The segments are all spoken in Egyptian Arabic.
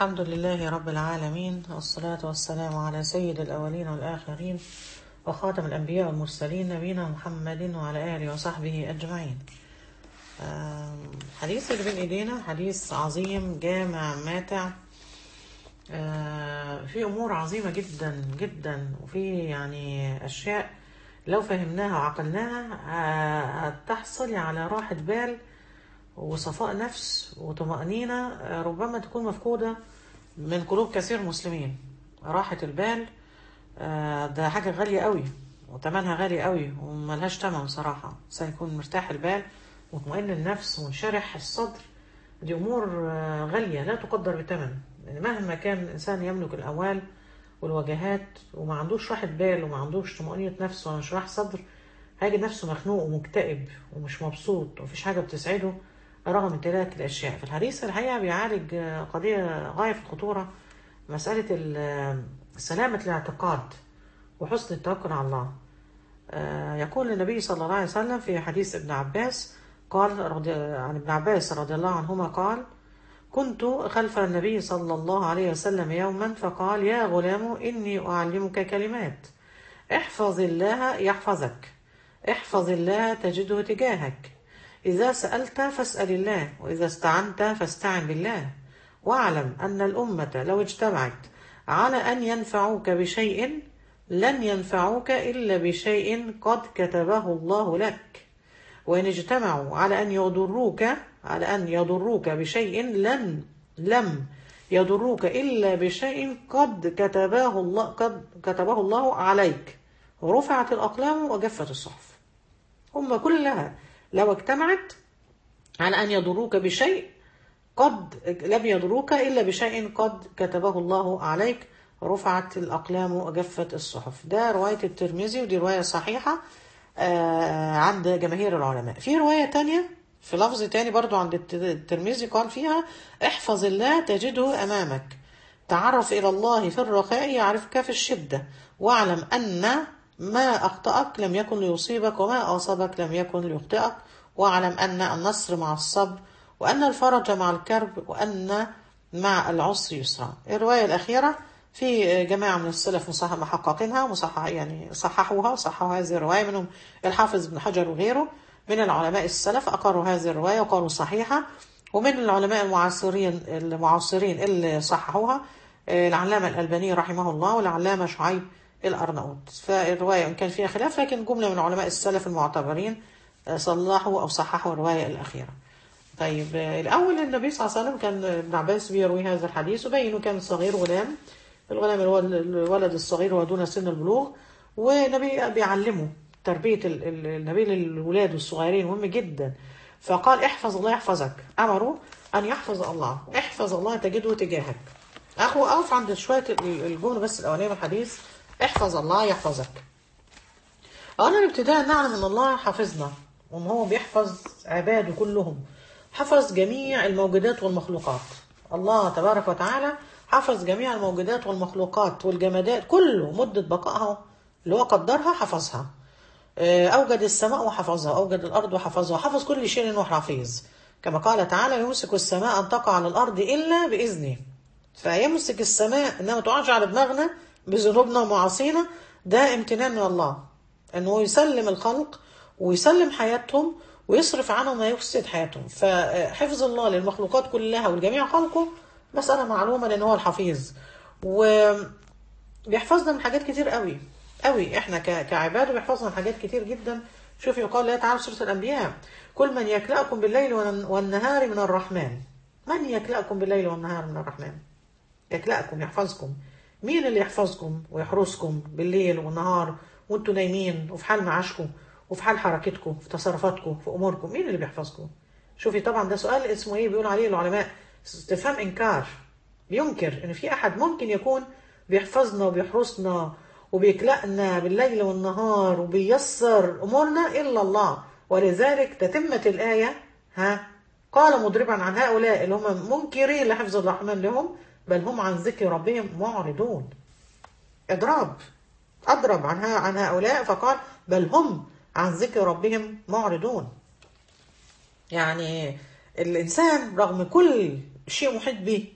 الحمد لله رب العالمين والصلاة والسلام على سيد الأولين والآخرين وخاتم الأنبياء والمرسلين نبينا محمد وعلى آله وصحبه أجمعين آم، حديث اللي بين إيدينا حديث عظيم جامع ماتع آه، في أمور عظيمة جدا جدا وفي يعني أشياء لو فهمناها وعقلناها آه، هتحصل على راحة بال وصفاء نفس وطمأنينة آه، ربما تكون مفقودة من قلوب كثير من المسلمين راحة البال آه، ده حاجة غالية قوي وتمنها غالي قوي وملهاش تمن صراحة سيكون مرتاح البال ومطمئن النفس وانشرح الصدر دي أمور آه، غالية لا تقدر بثمن يعني مهما كان الإنسان يملك الأموال والوجهات وما عندوش راحة بال وما عندوش طمأنينة نفس ولا انشراح صدر هيجد نفسه مخنوق ومكتئب ومش مبسوط ومفيش حاجة بتسعده رغم امتلاك الأشياء في الحديث الحقيقة بيعالج آه، قضية غاية في الخطورة مسألة ال- آه، سلامة الاعتقاد وحسن التوكل على الله آه، يقول النبي صلى الله عليه وسلم في حديث ابن عباس قال رضي عن ابن عباس رضي الله عنهما قال كنت خلف النبي صلى الله عليه وسلم يوما فقال يا غلام إني أعلمك كلمات احفظ الله يحفظك احفظ الله تجده تجاهك إذا سألت فاسأل الله وإذا استعنت فاستعن بالله واعلم أن الأمة لو اجتمعت على أن ينفعوك بشيء لن ينفعوك إلا بشيء قد كتبه الله لك وإن اجتمعوا على أن يضروك على أن يضروك بشيء لن لم يضروك إلا بشيء قد كتبه الله قد كتبه الله عليك ورفعت الأقلام وجفت الصحف هم كلها لو اجتمعت على أن يضروك بشيء قد لم يضروك إلا بشيء قد كتبه الله عليك رفعت الأقلام وجفت الصحف ده رواية الترمذي ودي رواية صحيحة آه، عند جماهير العلماء في رواية تانية في لفظ تاني برضو عند الت- الترمذي قال فيها احفظ الله تجده أمامك تعرف إلى الله في الرخاء يعرفك في الشدة واعلم أن ما أخطأك لم يكن ليصيبك وما أصابك لم يكن ليخطئك واعلم أن النصر مع الصبر وأن الفرج مع الكرب وأن مع العسر يسرا الرواية الأخيرة في جماعة من السلف مصحح محققينها مصحح يعني صححوها صححوا هذه الرواية منهم الحافظ بن حجر وغيره من العلماء السلف أقروا هذه الرواية وقالوا صحيحة ومن العلماء المعاصرين المعاصرين اللي صححوها آه، العلامة الألباني رحمه الله والعلامة شعيب الأرناؤوط فالرواية إن كان فيها خلاف لكن جملة من علماء السلف المعتبرين آه، صلحوا أو صححوا الرواية الأخيرة طيب آه، الأول النبي صلى الله عليه وسلم كان ابن عباس بيروي هذا الحديث وبينه كان صغير غلام الغلام اللي هو الولد الصغير هو دون سن البلوغ والنبي بيعلمه تربية ال- ال- النبي للولاد الصغيرين مهم جدا فقال احفظ الله يحفظك أمره أن يحفظ الله احفظ الله تجده تجاهك أخو أقف عند شوية ال- الجملة بس الأولانية من الحديث احفظ الله يحفظك أولا ابتداء نعلم أن الله حافظنا وأن هو بيحفظ عباده كلهم حفظ جميع الموجودات والمخلوقات الله تبارك وتعالى حفظ جميع الموجودات والمخلوقات والجمادات كله مدة بقائها اللي هو قدرها حفظها آه، أوجد السماء وحفظها أوجد الأرض وحفظها حفظ كل شيء إنه حفيظ كما قال تعالى يمسك السماء أن تقع على الأرض إلا بإذنه فيمسك السماء إنها ما تقعش على دماغنا بذنوبنا ومعاصينا ده امتنان من الله إنه يسلم الخلق ويسلم حياتهم ويصرف عنهم ما يفسد حياتهم فحفظ الله للمخلوقات كلها ولجميع خلقه مسألة معلومة لأن هو الحفيظ وبيحفظنا من حاجات كتير قوي قوي احنا ك- كعباد بيحفظنا من حاجات كتير جدا شوف يقال لا تعالى في سورة الأنبياء كل من يكلأكم بالليل والن- والنهار من الرحمن من يكلأكم بالليل والنهار من الرحمن يكلأكم يحفظكم مين اللي يحفظكم ويحرسكم بالليل والنهار وانتوا نايمين وفي حال معاشكم وفي حال حركتكم في تصرفاتكم في اموركم مين اللي بيحفظكم شوفي طبعا ده سؤال اسمه ايه بيقول عليه العلماء استفهام انكار بينكر ان في احد ممكن يكون بيحفظنا وبيحرسنا وبيكلأنا بالليل والنهار وبيسر امورنا الا الله ولذلك تتمة الايه ها قال مضربا عن هؤلاء اللي هم منكرين لحفظ الرحمن لهم بل هم عن ذكر ربهم معرضون اضراب اضرب عن ها- عن هؤلاء فقال بل هم عن ذكر ربهم معرضون يعني الانسان رغم كل شيء محيط به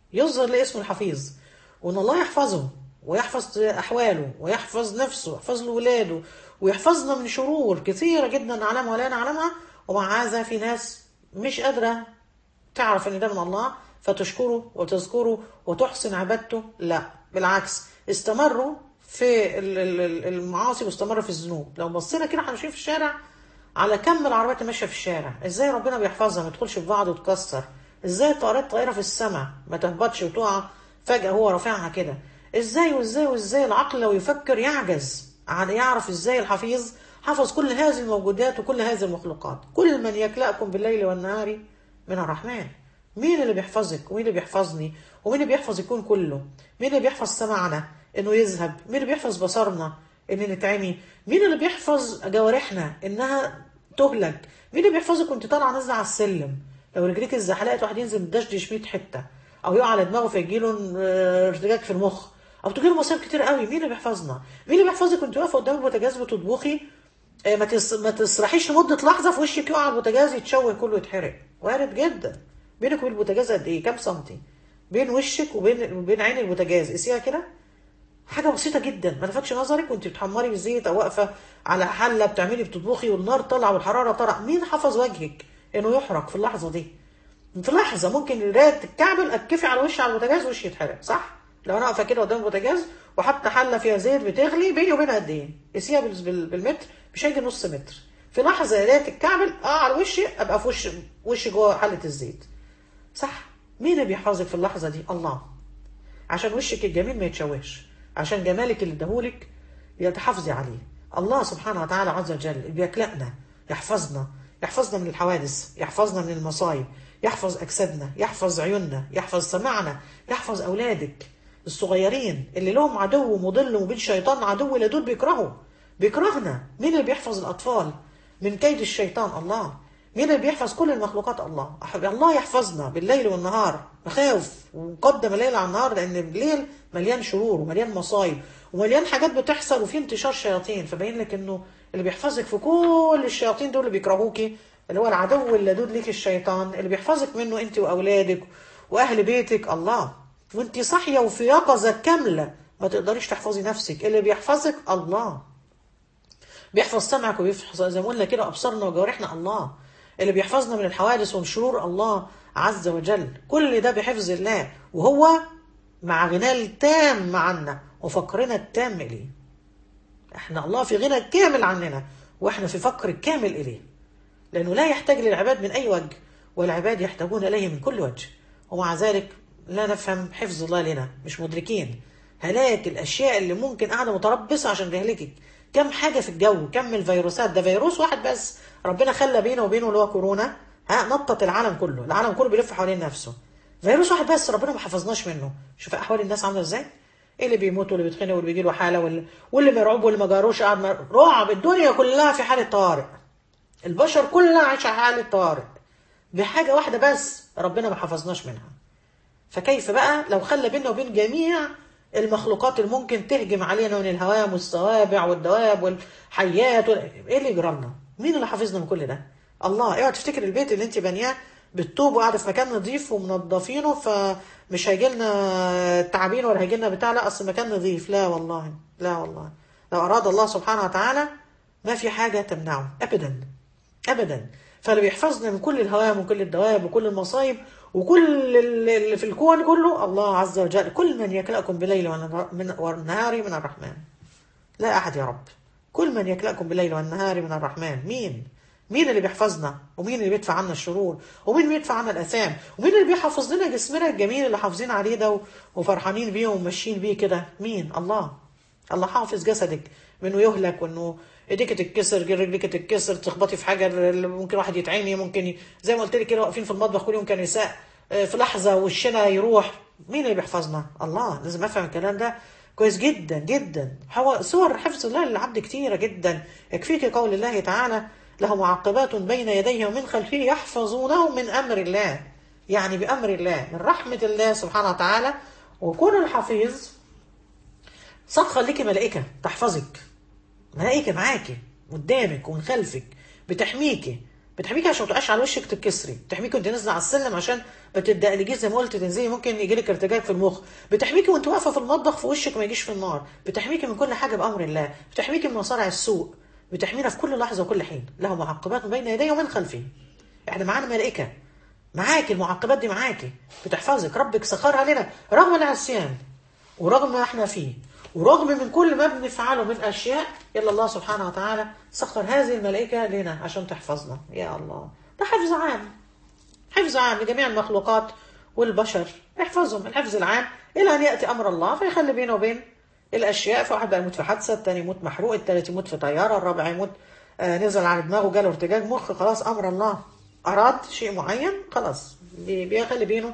يظهر لاسم الحفيظ وان الله يحفظه ويحفظ احواله ويحفظ نفسه ويحفظ له ولاده ويحفظنا من شرور كثيره جدا نعلمها ولا نعلمها ومع هذا في ناس مش قادره تعرف ان ده من الله فتشكره وتذكره وتحسن عبادته لا بالعكس استمروا في ال- ال- ال- المعاصي واستمروا في الذنوب لو بصينا كده احنا ماشيين في الشارع على كم العربيات اللي ماشيه في الشارع ازاي ربنا بيحفظها ما تدخلش في بعض وتكسر ازاي الطائرات طايره في السماء ما تهبطش وتقع فجاه هو رافعها كده ازاي وازاي وازاي العقل لو يفكر يعجز عن يعرف ازاي الحفيظ حفظ كل هذه الموجودات وكل هذه المخلوقات كل من يكلأكم بالليل والنهار من الرحمن مين اللي بيحفظك ومين اللي بيحفظني ومين اللي بيحفظ الكون كله مين اللي بيحفظ سمعنا انه يذهب مين اللي بيحفظ بصرنا ان نتعمي مين اللي بيحفظ جوارحنا انها تهلك مين اللي بيحفظك وانت طالعه نازله على السلم لو رجليك اتزحلقت واحد ينزل مدشدش 100 حته او يقع على دماغه فيجيله اه، ارتجاج في المخ او تجيله مصايب كتير قوي مين اللي بيحفظنا مين اللي بيحفظك وانت واقفه قدام البوتاجاز بتطبخي اه، ما تس... ما تسرحيش لمده لحظه في وشك يقع البوتاجاز يتشوه كله يتحرق وارد جدا بينك وبين البوتاجاز قد ايه كام سنتي بين وشك وبين وبين عين البوتاجاز قيسيها كده حاجه بسيطه جدا ما لفتش نظرك وانت بتحمري بالزيت او واقفه على حله بتعملي بتطبخي والنار طالعه والحراره طالعه مين حفظ وجهك انه يحرق في اللحظه دي في لحظه ممكن الرايه تتكعبل اتكفي على وشي على البوتاجاز وشي يتحرق صح لو انا واقفه كده قدام البوتاجاز وحاطه حله فيها زيت بتغلي بيني وبينها قد ايه قيسيها بال- بال- بالمتر مش هيجي نص متر في لحظه الرايه تتكعبل اه على وشي ابقى في وش وشي جوه حله الزيت صح مين اللي بيحفظك في اللحظه دي الله عشان وشك الجميل ما يتشوهش عشان جمالك اللي اداهولك يتحافظي عليه الله سبحانه وتعالى عز وجل اللي بيكلأنا يحفظنا يحفظنا من الحوادث يحفظنا من المصايب يحفظ أجسادنا يحفظ عيوننا يحفظ سمعنا يحفظ أولادك الصغيرين اللي لهم عدو مضل وبين شيطان عدو لدود بيكرهوا بيكرهنا مين اللي بيحفظ الأطفال من كيد الشيطان الله مين اللي بيحفظ كل المخلوقات الله أح- الله يحفظنا بالليل والنهار مخاوف وقدم الليل على النهار لان الليل مليان شرور ومليان مصايب ومليان حاجات بتحصل وفي انتشار شياطين فبين لك انه اللي بيحفظك في كل الشياطين دول اللي بيكرهوكي اللي هو العدو اللدود ليك الشيطان اللي بيحفظك منه انت واولادك واهل بيتك الله وانت صاحيه وفي يقظه كامله ما تقدريش تحفظي نفسك اللي بيحفظك الله بيحفظ سمعك وبيحفظ زي ما قلنا كده ابصارنا وجوارحنا الله اللي بيحفظنا من الحوادث ومن شرور الله عز وجل كل ده بحفظ الله وهو مع غناه التام عنا وفقرنا التام اليه احنا الله في غنى كامل عننا واحنا في فقر كامل اليه لانه لا يحتاج للعباد من اي وجه والعباد يحتاجون اليه من كل وجه ومع ذلك لا نفهم حفظ الله لنا مش مدركين هلاك الاشياء اللي ممكن قاعده متربصه عشان تهلكك كم حاجه في الجو كم من الفيروسات ده فيروس واحد بس ربنا خلى بينه وبينه اللي هو كورونا ها نطت العالم كله العالم كله بيلف حوالين نفسه فيروس واحد بس ربنا ما حفظناش منه شوف احوال الناس عامله ازاي ايه اللي بيموت واللي بيتخنق واللي بيجي له حاله واللي, واللي مرعوب واللي ما جاروش قاعد مر- رعب الدنيا كلها في حاله طوارئ البشر كلها عايشه حاله طوارئ بحاجه واحده بس ربنا ما حفظناش منها فكيف بقى لو خلى بيننا وبين جميع المخلوقات اللي ممكن تهجم علينا من الهوام والصوابع والدواب والحيات وال... ايه اللي يجرى لنا؟ مين اللي حافظنا من كل ده؟ الله اوعى تفتكر البيت اللي انت بانياه بالطوب وقاعده في مكان نظيف ومنظفينه فمش هيجي لنا تعابين ولا هيجي لنا بتاع لا اصل مكان نظيف لا والله لا والله لو اراد الله سبحانه وتعالى ما في حاجه تمنعه ابدا ابدا فاللي بيحفظنا من كل الهوام وكل الدواب وكل المصايب وكل اللي في الكون كله الله عز وجل كل من يكلأكم بالليل والنهار- من- والنهار من الرحمن لا أحد يا رب كل من يكلأكم بالليل والنهار من الرحمن مين مين اللي بيحفظنا ومين اللي بيدفع عنا الشرور ومين اللي بيدفع عنا الأثام ومين اللي بيحفظ لنا جسمنا الجميل اللي حافظين عليه ده و- وفرحانين بيه وماشيين بيه كده مين الله الله حافظ جسدك منه يهلك وانه ايديك تتكسر رجليك تتكسر تخبطي في حاجه ممكن واحد يتعمي ممكن ي... زي ما قلت لك كده واقفين في المطبخ كل يوم كنساء آه، في لحظه وشنا يروح مين اللي بيحفظنا الله لازم افهم الكلام ده كويس جدا جدا هو صور حفظ الله للعبد كتيره جدا يكفيك قول الله تعالى له معقبات بين يديه ومن خلفه يحفظونه من امر الله يعني بامر الله من رحمه الله سبحانه وتعالى وكون الحفيظ سخر لك ملائكة تحفظك ملائكة معاكي قدامك ومن خلفك بتحميكي بتحميكي عشان ما تقعش على وشك تتكسري بتحميكي وانت نازله على السلم عشان ما تدقلجيش زي ما قلت تنزلي ممكن يجي لك ارتجاج في المخ بتحميكي وانت واقفه في المطبخ في وشك ما يجيش في النار بتحميكي من كل حاجه بامر الله بتحميكي من مصارع السوء بتحمينا في كل لحظه وكل حين له معقبات من بين يديه ومن خلفه احنا معانا ملائكه معاكي المعقبات دي معاكي بتحفظك ربك سخرها لنا رغم العصيان ورغم ما احنا فيه ورغم من كل ما بنفعله من اشياء الا الله سبحانه وتعالى سخر هذه الملائكه لنا عشان تحفظنا يا الله ده حفظ عام حفظ عام لجميع المخلوقات والبشر احفظهم الحفظ العام الى ان ياتي امر الله فيخلي بينه وبين الاشياء فواحد بقى يموت في حادثه الثاني يموت محروق الثالث يموت في طياره الرابع يموت آه نزل على دماغه جاله ارتجاج مخ خلاص امر الله اراد شيء معين خلاص بي- بيخلي بينه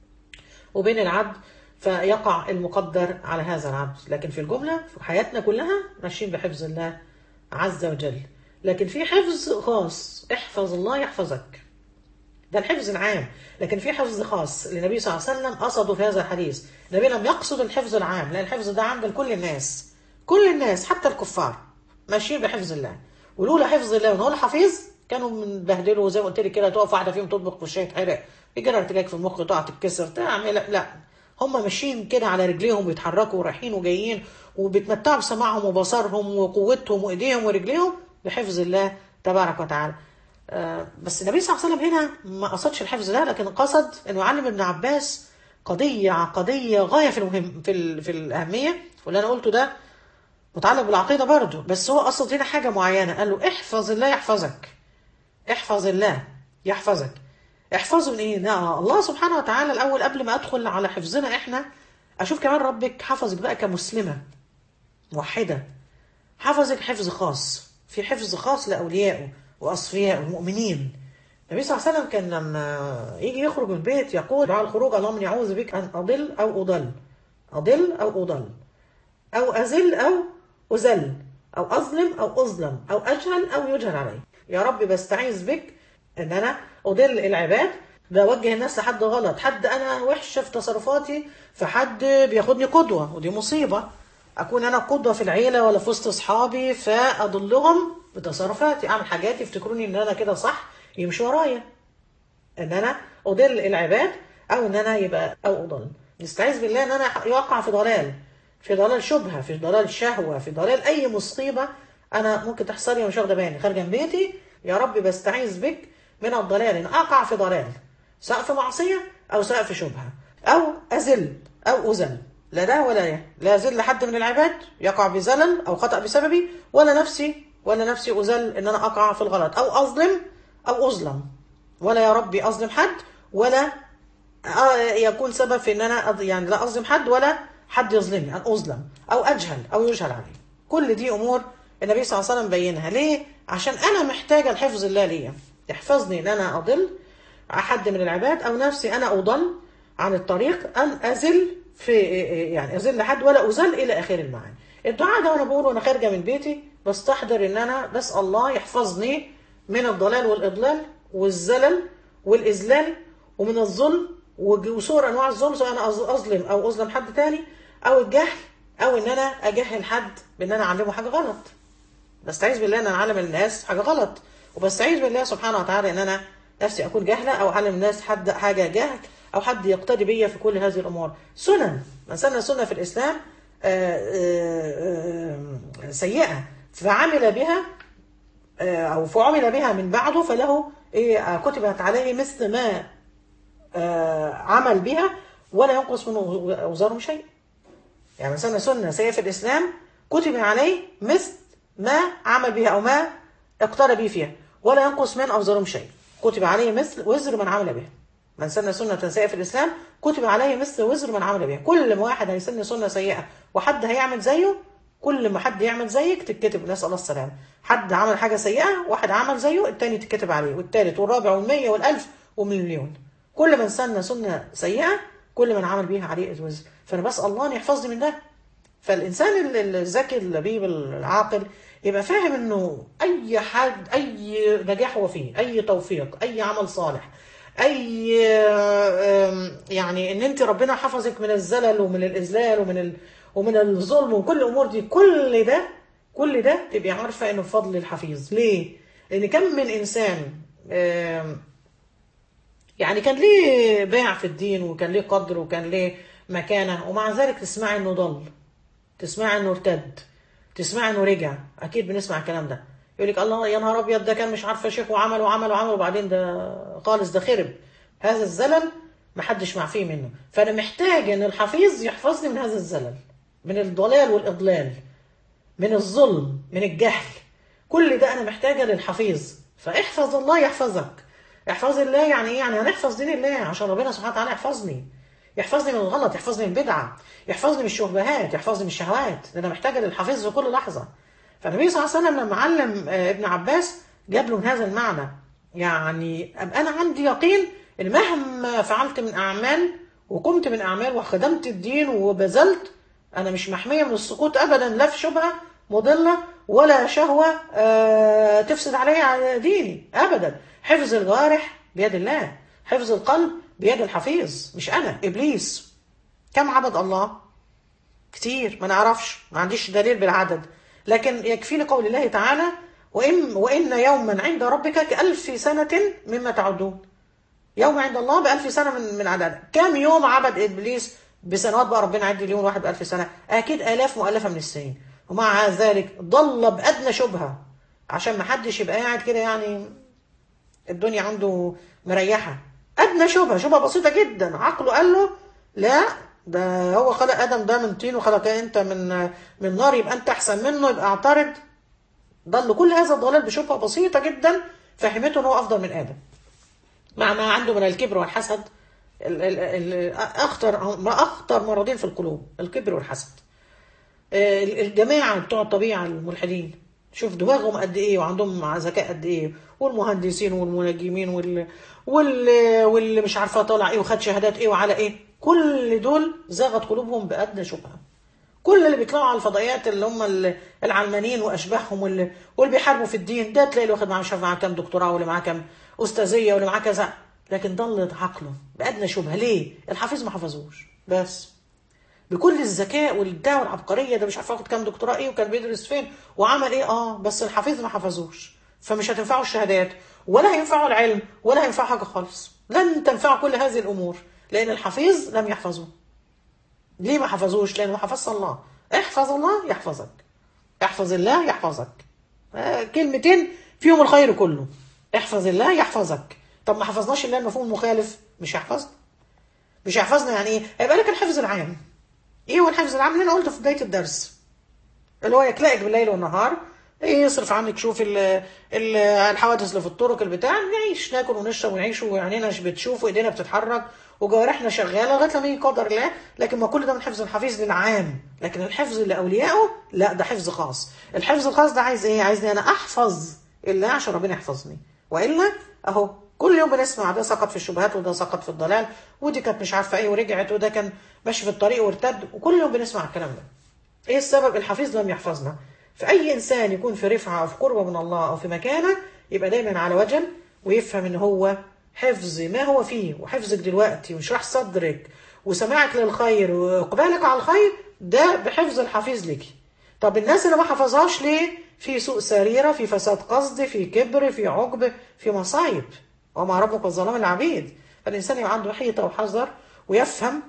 وبين العبد فيقع المقدر على هذا العبد لكن في الجملة في حياتنا كلها ماشيين بحفظ الله عز وجل لكن في حفظ خاص احفظ الله يحفظك ده الحفظ العام لكن في حفظ خاص للنبي صلى الله عليه وسلم قصده في هذا الحديث النبي لم يقصد الحفظ العام لأن الحفظ ده عام لكل الناس كل الناس حتى الكفار ماشيين بحفظ الله ولولا حفظ الله ونقول حفيظ كانوا منبهدلوا زي ما قلت لك كده تقف واحده فيهم تطبخ في الشاي تحرق يجي لها ارتجاج في المخ تقع تتكسر تعمل لا هم ماشيين كده على رجليهم بيتحركوا ورايحين وجايين وبيتمتعوا بسماعهم وبصرهم وقوتهم وايديهم ورجليهم بحفظ الله تبارك وتعالى آه، بس النبي صلى الله عليه وسلم هنا ما قصدش الحفظ ده لكن قصد انه علم ابن عباس قضيه عقديه غايه في المهم في, ال- في الاهميه واللي انا قلته ده متعلق بالعقيده برضه بس هو قصد هنا حاجه معينه قال له احفظ الله يحفظك احفظ الله يحفظك احفظه من ايه؟ لا الله سبحانه وتعالى الاول قبل ما ادخل على حفظنا احنا اشوف كمان ربك حفظك بقى كمسلمه موحده حفظك حفظ خاص في حفظ خاص لاوليائه واصفيائه المؤمنين النبي صلى الله عليه وسلم كان لما يجي يخرج من البيت يقول دعاء الخروج اللهم اني اعوذ بك ان اضل او اضل اضل او اضل أو أزل أو أزل أو أظلم أو أظلم أو أجهل أو يجهل علي يا رب بستعيذ بك إن أنا أضل العباد بوجه الناس لحد غلط حد أنا وحشة في تصرفاتي فحد بياخدني قدوة ودي مصيبة أكون أنا قدوة في العيلة ولا في وسط أصحابي فأضلهم بتصرفاتي أعمل حاجات يفتكروني إن أنا كده صح يمشوا ورايا ان انا اضل العباد او ان انا يبقى او اضل نستعيذ بالله ان انا يقع في ضلال في ضلال شبهه في ضلال شهوه في ضلال اي مصيبه انا ممكن تحصل لي ومش واخده بالي خارجه من بيتي يا رب بستعيذ بك من الضلال ان اقع في ضلال سواء في معصيه او سواء في شبهه او ازل او ازل لا ده ولا ده لا ازل حد من العباد يقع بزلل او خطا بسببي ولا نفسي ولا نفسي ازل ان انا اقع في الغلط او اظلم او اظلم ولا يا ربي اظلم حد ولا آه يكون سبب في ان انا أض- يعني لا اظلم حد ولا حد يظلمني ان اظلم او اجهل او يجهل علي كل دي امور النبي صلى الله عليه وسلم بينها ليه عشان انا محتاجه لحفظ الله ليا يحفظني ان انا اضل حد من العباد او نفسي انا اضل عن الطريق ان ازل في يعني ازل حد ولا ازل الى اخر المعاني الدعاء ده وانا بقوله وانا خارجه من بيتي بستحضر ان انا بسال الله يحفظني من الضلال والاضلال والزلل والاذلال ومن الظلم وج- وصور انواع الظلم سواء انا أظ- اظلم او اظلم حد تاني او الجهل او ان انا اجهل حد بان انا اعلمه حاجه غلط بستعيذ بالله ان انا اعلم الناس حاجه غلط وبستعيذ بالله سبحانه وتعالى ان انا نفسي اكون جاهله او اعلم الناس حد حاجه جهل او حد يقتدي بيا في كل هذه الامور سنن من سن سنه في الاسلام آه، آه، آه، سيئه فعمل بها آه، او فعمل بها من بعده فله ايه آه، كتبت عليه مثل ما آه، عمل بها ولا ينقص من اوزارهم شيء يعني من سنة سنة سيئة في الإسلام كتب عليه مثل ما عمل بها أو ما اقترى به فيها ولا ينقص من أوزارهم شيء كتب عليه مثل وزر من عمل بها من سن سنة سيئة في الإسلام كتب عليه مثل وزر من عمل بها كل ما واحد هيسن سنة سيئة وحد هيعمل زيه كل ما حد يعمل زيك تتكتب نسأل الله السلامة حد عمل حاجة سيئة واحد عمل زيه التاني تتكتب عليه والتالت والرابع والمية والألف ومليون كل من سن سنة سيئة كل من عمل بيها عليه وزر فأنا بسأل الله أن يحفظني من ده فالإنسان ال- الذكي اللبيب العاقل يبقى فاهم إنه أي حد أي نجاح هو فيه أي توفيق أي عمل صالح أي آم، يعني إن أنت ربنا حفظك من الزلل ومن الإذلال ومن ال ومن الظلم وكل الأمور دي كل ده كل ده تبقي عارفة إنه بفضل الحفيظ ليه؟ لأن كم من إنسان آم، يعني كان ليه باع في الدين وكان ليه قدر وكان ليه مكانة ومع ذلك تسمعي انه ضل تسمعي انه ارتد تسمعي انه رجع اكيد بنسمع الكلام ده يقول لك الله يا نهار ابيض ده كان مش عارفه شيخ وعمل وعمل وعمل وبعدين ده خالص ده خرب هذا الزلل محدش معفيه منه فانا محتاج ان الحفيظ يحفظني من هذا الزلل من الضلال والاضلال من الظلم من الجهل كل ده انا محتاجه للحفيظ فاحفظ الله يحفظك احفظ الله يعني ايه يعني هنحفظ دين الله عشان ربنا سبحانه وتعالى يحفظني يحفظني من الغلط يحفظني من البدعه يحفظني من الشبهات يحفظني من الشهوات ده انا محتاجه للحفيظ في كل لحظه فالنبي صلى الله عليه وسلم لما علم آه، ابن عباس جاب له من هذا المعنى يعني ابقى انا عندي يقين ان مهما فعلت من اعمال وقمت من اعمال وخدمت الدين وبذلت انا مش محميه من السقوط ابدا لا في شبهه مضله ولا شهوه آه، تفسد علي على ديني ابدا حفظ الجوارح بيد الله حفظ القلب بيد الحفيظ مش انا ابليس كم عبد الله كتير ما نعرفش ما عنديش دليل بالعدد لكن يكفيني قول الله تعالى وإن, وإن يوما عند ربك كألف سنة مما تعدون يوم عند الله بألف سنة من من عدد كم يوم عبد إبليس بسنوات بقى ربنا عد اليوم واحد بألف سنة أكيد آلاف مؤلفة من السنين ومع ذلك ضل بأدنى شبهة عشان ما حدش يبقى قاعد كده يعني الدنيا عنده مريحة أدنى شبهة شبهة بسيطة جدا عقله قال له لا ده هو خلق آدم ده من طين وخلق أنت من من نار يبقى أنت أحسن منه يبقى اعترض ضل كل هذا الضلال بشبهة بسيطة جدا فهمته إن هو أفضل من آدم مع ما عنده من الكبر والحسد ال- ال- ال- أخطر ما أخطر مرضين في القلوب الكبر والحسد ال- الجماعة بتوع الطبيعة الملحدين شوف دماغهم قد ايه وعندهم ذكاء قد ايه والمهندسين والمنجمين وال وال واللي مش عارفه طالع ايه وخد شهادات ايه وعلى ايه كل دول زاغت قلوبهم بادنى شبهه كل اللي بيطلعوا على الفضائيات اللي هم ال- العلمانيين واشباههم واللي, واللي بيحاربوا في الدين ده تلاقي اللي واخد معاه مش عارف معاه كام دكتوراه واللي معاه كام استاذيه واللي معاه كذا لكن ضل عقله بادنى شبهه ليه؟ الحافظ ما حفظوش بس بكل الذكاء والابداع والعبقريه ده مش عارف ياخد كام دكتوراه ايه وكان بيدرس فين وعمل ايه اه بس الحفيظ ما حفظوش فمش هتنفعه الشهادات ولا هينفعه العلم ولا هينفعه حاجه خالص لن تنفعه كل هذه الامور لان الحفيظ لم يحفظه ليه ما حفظوش لانه ما حفظش الله احفظ الله يحفظك احفظ الله يحفظك آه، كلمتين فيهم الخير كله احفظ الله يحفظك طب ما حفظناش الله المفهوم المخالف مش هيحفظنا مش هيحفظنا يعني ايه هيبقى لك الحفظ العام ايه هو الحفظ العام اللي انا قلته في بدايه الدرس اللي هو يكلئك بالليل والنهار ايه يصرف عنك شوف ال ال الحوادث اللي في الطرق البتاع نعيش ناكل ونشرب ونعيش وعينينا بتشوف وايدينا بتتحرك وجوارحنا شغاله لغايه لما يجي قدر الله لكن ما كل ده من حفظ الحفيظ للعام لكن الحفظ لاوليائه لا ده حفظ خاص الحفظ الخاص ده عايز ايه عايزني انا احفظ الله عشان ربنا يحفظني والا اهو كل يوم بنسمع ده سقط في الشبهات وده سقط في الضلال ودي كانت مش عارفه ايه ورجعت وده كان ماشي في الطريق وارتد وكل يوم بنسمع الكلام ده ايه السبب الحفيظ لم يحفظنا فاي انسان يكون في رفعه او في قربه من الله او في مكانه يبقى دايما على وجل ويفهم ان هو حفظ ما هو فيه وحفظك دلوقتي وشرح صدرك وسماعك للخير واقبالك على الخير ده بحفظ الحفيظ لك طب الناس اللي ما حفظهاش ليه في سوء سريره في فساد قصد في كبر في عجب في مصايب وما ربك الظلام العبيد فالانسان يبقى عنده حيطه وحذر ويفهم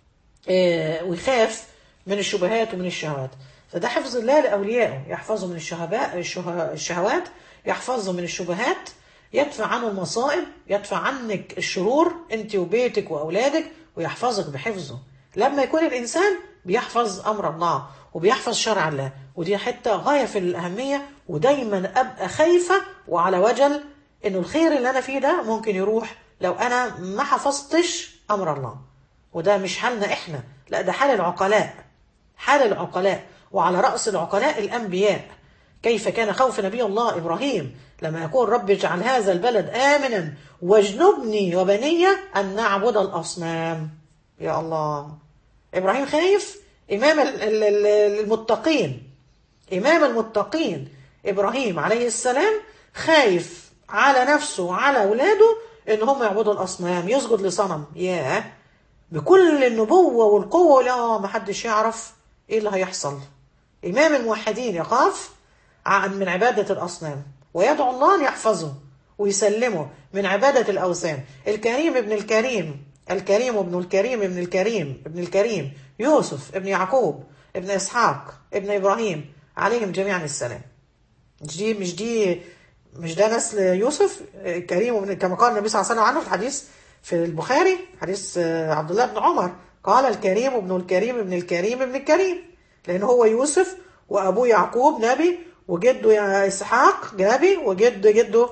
آه، ويخاف من الشبهات ومن الشهوات فده حفظ الله لأوليائه يحفظه من الشهباء الشه- الشهوات يحفظه من الشبهات يدفع عنه المصائب يدفع عنك الشرور انت وبيتك وأولادك ويحفظك بحفظه لما يكون الإنسان بيحفظ أمر الله وبيحفظ شرع الله ودي حتة غاية في الأهمية ودايما أبقى خايفة وعلى وجل إنه الخير اللي أنا فيه ده ممكن يروح لو أنا ما حفظتش أمر الله وده مش حالنا احنا لا ده حال العقلاء حال العقلاء وعلى رأس العقلاء الأنبياء كيف كان خوف نبي الله إبراهيم لما يقول رب اجعل هذا البلد آمنا واجنبني وبني أن نعبد الأصنام يا الله إبراهيم خايف إمام ال- ال- ال- المتقين إمام المتقين إبراهيم عليه السلام خايف على نفسه وعلى أولاده إن هم يعبدوا الأصنام يسجد لصنم ياه بكل النبوة والقوة لا ما حدش يعرف إيه اللي هيحصل إمام الموحدين يخاف عن من عبادة الأصنام ويدعو الله أن يحفظه ويسلموا من عبادة الأوثان الكريم ابن الكريم الكريم ابن الكريم ابن الكريم ابن الكريم يوسف ابن يعقوب ابن إسحاق ابن إبراهيم عليهم جميعا السلام مش دي مش دي مش ده نسل يوسف كريم ومن كما قال النبي صلى الله عليه وسلم عنه في الحديث في البخاري حديث عبد الله بن عمر قال الكريم ابن الكريم ابن الكريم ابن الكريم لأن هو يوسف وأبوه يعقوب نبي وجده إسحاق نبي وجد جده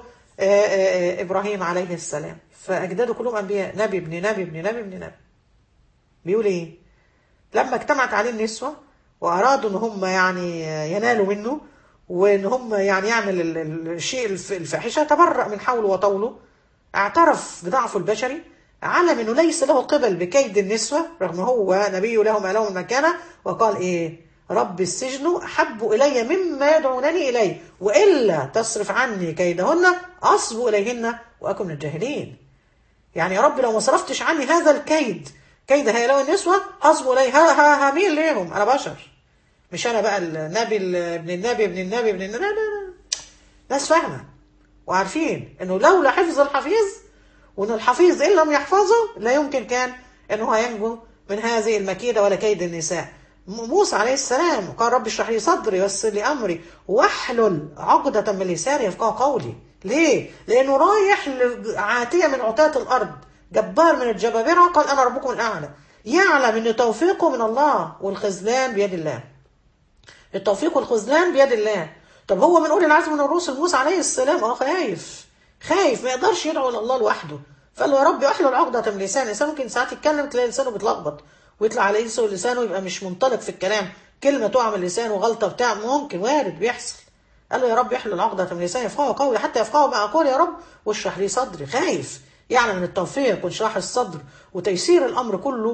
إبراهيم عليه السلام فأجداده كلهم أنبياء نبي ابن نبي ابن نبي ابن نبي بيقول إيه لما اجتمعت عليه النسوة وأرادوا إن هم يعني ينالوا منه وإن هم يعني يعمل الشيء الفاحشة تبرأ من حوله وطوله اعترف بضعفه البشري علم انه ليس له قبل بكيد النسوة رغم هو نبي لهم لهم المكانة وقال ايه رب السجن احب الي مما يدعونني اليه والا تصرف عني كيدهن اصب اليهن واكن من الجاهلين يعني يا رب لو ما صرفتش عني هذا الكيد كيد هؤلاء النسوة اصب اليه هميل ليهم انا بشر مش انا بقى النبي ابن النبي ابن النبي ابن النبي لا لا لا ناس فاهمه وعارفين انه لولا حفظ الحفيظ وان الحفيظ ان لم يحفظه لا يمكن كان انه هينجو من هذه المكيده ولا كيد النساء موسى عليه السلام قال رب اشرح لي صدري ويسر لي امري واحلل عقدة من لساني يفقهوا قولي ليه؟ لانه رايح عاتيه من عتاة الارض جبار من الجبابره قال انا ربكم الاعلى يعلم ان توفيقه من الله والخذلان بيد الله التوفيق والخذلان بيد الله طب هو من اولي العزم من الرسل موسى عليه السلام اه خايف خايف ما يقدرش يدعو الى الله لوحده فقال له يا رب احلل عقدة من لسان الانسان ممكن ساعات يتكلم تلاقي لسانه بيتلخبط ويطلع على لسانه يبقى مش منطلق في الكلام كلمه تقع من لسانه غلطه بتاع ممكن وارد بيحصل قال له يا رب احلل عقدة من لساني يفقهوا قولي حتى يفقهوا ما اقول يا رب واشرح لي صدري خايف يعلم من التوفيق وانشراح الصدر وتيسير الامر كله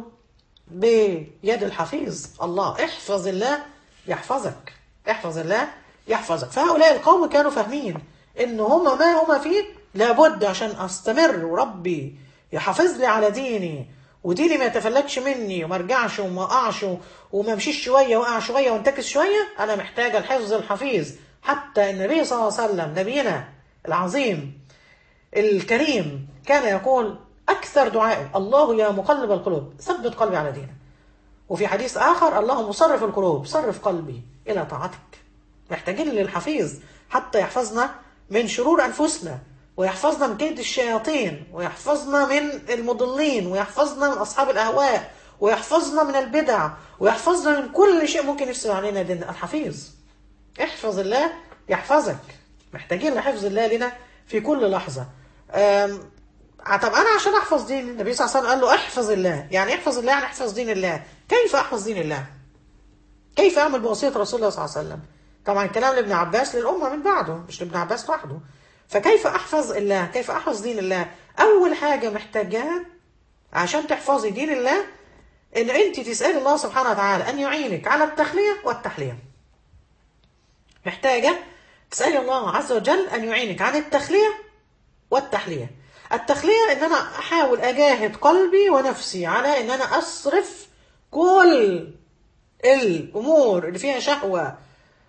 بيد الحفيظ الله احفظ الله يحفظك احفظ الله يحفظك فهؤلاء القوم كانوا فاهمين ان هما ما هما فيه لابد عشان استمر وربي يحافظ لي على ديني وديني ما يتفلتش مني وما ارجعش وما اقعش وما امشيش شويه واقع شويه وانتكس شويه انا محتاجه الحفظ الحفيظ حتى النبي صلى الله عليه وسلم نبينا العظيم الكريم كان يقول اكثر دعائه الله يا مقلب القلوب ثبت قلبي على دينك وفي حديث اخر اللهم صرف القلوب صرف قلبي الى طاعتك محتاجين للحفيظ حتى يحفظنا من شرور انفسنا ويحفظنا من كيد الشياطين ويحفظنا من المضلين ويحفظنا من اصحاب الاهواء ويحفظنا من البدع ويحفظنا من كل شيء ممكن يفسد علينا ديننا الحفيظ احفظ الله يحفظك محتاجين لحفظ الله لنا في كل لحظه طب انا عشان احفظ دين النبي صلى الله عليه وسلم قال له احفظ الله يعني احفظ الله يعني احفظ دين الله كيف احفظ دين الله كيف اعمل بوصيه رسول الله صلى الله عليه وسلم طبعا الكلام لابن عباس للامه من بعده مش لابن عباس لوحده فكيف احفظ الله كيف احفظ دين الله اول حاجه محتاجاها عشان تحفظي دين الله ان انت تسالي الله سبحانه وتعالى ان يعينك على التخليه والتحليه محتاجه تسالي الله عز وجل ان يعينك عن التخليه والتحليه التخليه ان انا احاول اجاهد قلبي ونفسي على ان انا اصرف كل الامور اللي فيها شهوه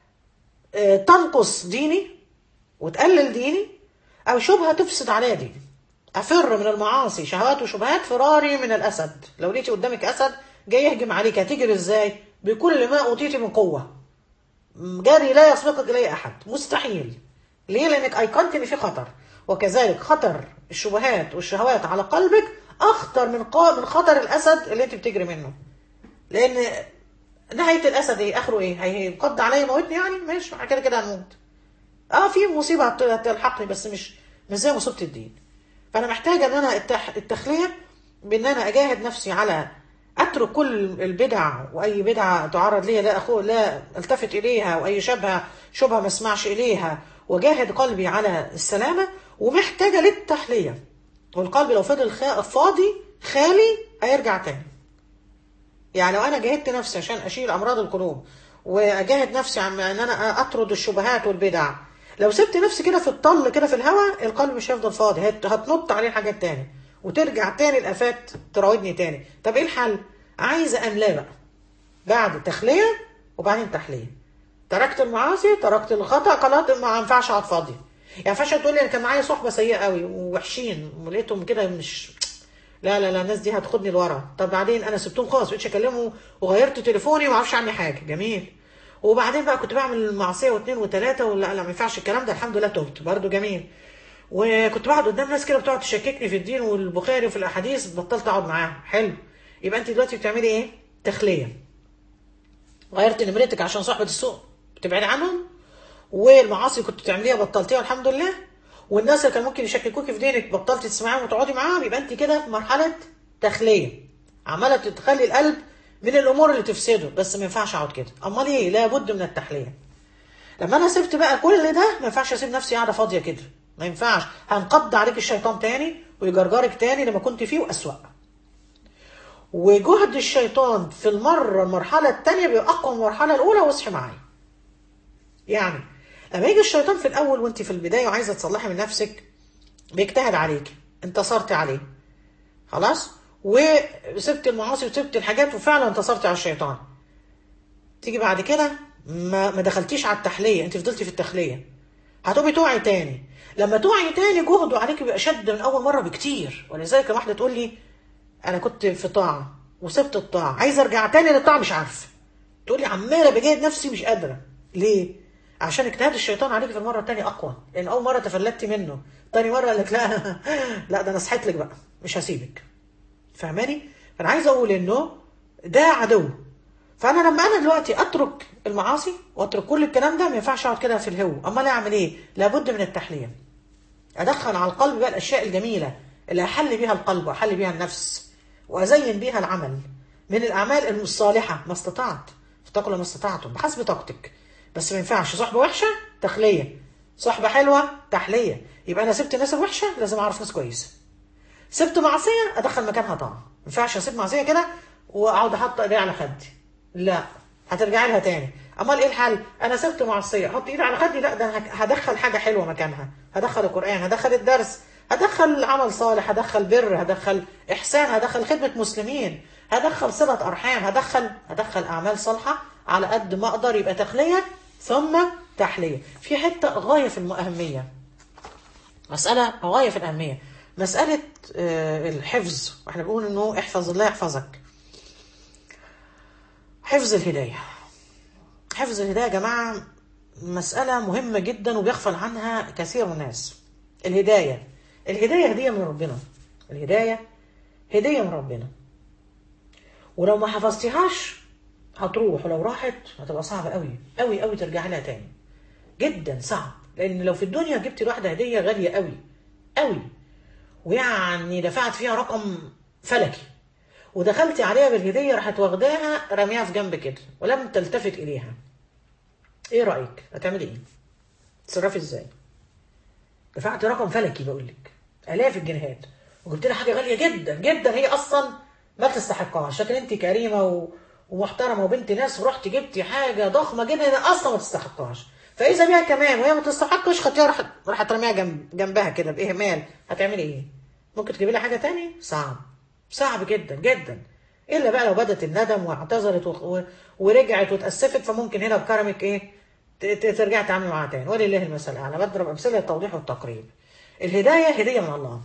تنقص ديني وتقلل ديني او شبهه تفسد عليا ديني افر من المعاصي شهوات وشبهات فراري من الاسد لو لقيتي قدامك اسد جاي يهجم عليك هتجري ازاي بكل ما اوتيتي من قوه جري لا يسبقك اليه احد مستحيل ليه لانك ايقنت ان في خطر وكذلك خطر الشبهات والشهوات على قلبك اخطر من من خطر الاسد اللي انت بتجري منه لان نهايه الاسد ايه اخره ايه هينقض عليا موتني يعني ماشي كده كده هنموت اه في مصيبه هتلحقني بس مش مش زي مصيبه الدين فانا محتاجه ان انا التح... التخليه بان انا اجاهد نفسي على اترك كل البدع واي بدعه تعرض ليها لا أخو لا التفت اليها واي شبهه شبهه ما اسمعش اليها وجاهد قلبي على السلامه ومحتاجه للتحليه والقلب لو فضل خ... فاضي خالي هيرجع تاني يعني لو انا جاهدت نفسي عشان اشيل امراض القلوب واجاهد نفسي عن ان انا اطرد الشبهات والبدع لو سبت نفسي كده في الطل كده في الهواء القلب مش هيفضل فاضي هت... هتنط عليه حاجات تاني وترجع تاني الافات تراودني تاني طب ايه الحل عايزه املاه بقى بعد تخليه وبعدين تحليه تركت المعاصي تركت الخطا خلاص ما ينفعش اقعد فاضي يعني فاشة تقول لي انا كان معايا صحبه سيئه قوي ووحشين ولقيتهم كده مش لا لا لا الناس دي هتاخدني لورا طب بعدين انا سبتهم خالص بقيتش اكلمه وغيرت تليفوني وما اعرفش عني حاجه جميل وبعدين بقى كنت بعمل معصيه واثنين وثلاثه ولا لا ما ينفعش الكلام ده الحمد لله تهت برضه جميل وكنت بقعد قدام ناس كده بتقعد تشككني في الدين والبخاري وفي الاحاديث بطلت اقعد معاهم حلو يبقى انت دلوقتي بتعملي ايه تخليه غيرت نمرتك عشان صاحبه السوق بتبعدي عنهم والمعاصي كنت بتعمليها بطلتيها الحمد لله والناس اللي كان ممكن يشككوكي في دينك بطلتي تسمعيهم وتقعدي معاهم يبقى انت كده في مرحله تخليه عماله تخلي القلب من الامور اللي تفسده بس ما ينفعش اقعد كده امال ايه لابد من التحليه لما انا سبت بقى كل ده ما ينفعش اسيب نفسي قاعده فاضيه كده ما ينفعش هنقض عليك الشيطان تاني ويجرجرك تاني لما كنت فيه واسوأ وجهد الشيطان في المره المرحله الثانيه بيبقى اقوى من المرحله الاولى واصحي معايا يعني لما يجي الشيطان في الاول وانت في البدايه وعايزه تصلحي من نفسك بيجتهد عليك انتصرت عليه خلاص وسبت المعاصي وسبت الحاجات وفعلا انتصرت على الشيطان تيجي بعد كده ما ما دخلتيش على التحليه انت فضلتي في التخليه هتقومي توعي تاني لما توعي تاني جهده عليك بيبقى شد من اول مره بكتير ولذلك واحده تقول لي انا كنت في طاعه وسبت الطاعه عايزه ارجع تاني للطاعه مش عارفه تقول لي عماله بجاهد نفسي مش قادره ليه عشان اجتهاد الشيطان عليك في المره الثانيه اقوى لان اول مره تفلتي منه تاني مره قال لك لا لا ده انا صحيت لك بقى مش هسيبك فاهماني فانا عايز اقول انه ده عدو فانا لما انا دلوقتي اترك المعاصي واترك كل الكلام ده ما ينفعش اقعد كده في الهو امال اعمل ايه لابد من التحليه ادخل على القلب بقى الاشياء الجميله اللي احل بيها القلب واحل بيها النفس وازين بيها العمل من الاعمال الصالحه ما استطعت فتقل ما استطعتم بحسب طاقتك بس ما ينفعش صحبه وحشه تخليه صحبه حلوه تحليه يبقى انا سبت الناس الوحشه لازم اعرف ناس كويسه سبت معصيه ادخل مكانها طاعه ما ينفعش اسيب معصيه كده واقعد احط ايدي على خدي لا هترجعي لها تاني امال ايه الحل انا سبت معصيه احط ايدي على خدي لا ده أنا هدخل حاجه حلوه مكانها هدخل القران هدخل الدرس هدخل عمل صالح هدخل بر هدخل احسان هدخل خدمه مسلمين هدخل صله ارحام هدخل هدخل اعمال صالحه على قد ما اقدر يبقى تخليه ثم تحليه في حته غايه في الاهميه مساله غايه في الاهميه مساله آه، الحفظ واحنا بنقول انه احفظ الله يحفظك حفظ الهدايه حفظ الهدايه يا جماعه مساله مهمه جدا وبيغفل عنها كثير من الناس الهدايه الهدايه هديه من ربنا الهدايه هديه من ربنا ولو ما حفظتيهاش هتروح ولو راحت هتبقى صعبه قوي قوي قوي ترجعي لها تاني جدا صعب لان لو في الدنيا جبتي لواحده هديه غاليه قوي قوي ويعني دفعت فيها رقم فلكي ودخلتي عليها بالهديه راحت واخداها رميها في جنب كده ولم تلتفت اليها ايه رايك هتعملي ايه تتصرفي ازاي دفعت رقم فلكي بقول لك الاف الجنيهات وجبت لها حاجه غاليه جدا جدا هي اصلا ما تستحقهاش لكن انت كريمه و... ومحترمه وبنت ناس ورحت جبتي حاجه ضخمه جدا هي اصلا ما تستحقهاش فاذا بيها كمان وهي ما تستحقش خدتيها راحت راحت ترميها جنب جنبها كده باهمال هتعملي ايه؟ ممكن تجيبي لها حاجه تاني؟ صعب صعب جدا جدا الا بقى لو بدت الندم واعتذرت و... ورجعت واتاسفت فممكن هنا بكرمك ايه؟ ت- ت- ترجعي تعملي معاها تاني ولله المثل الاعلى بضرب امثله للتوضيح والتقريب الهدايه هديه من الله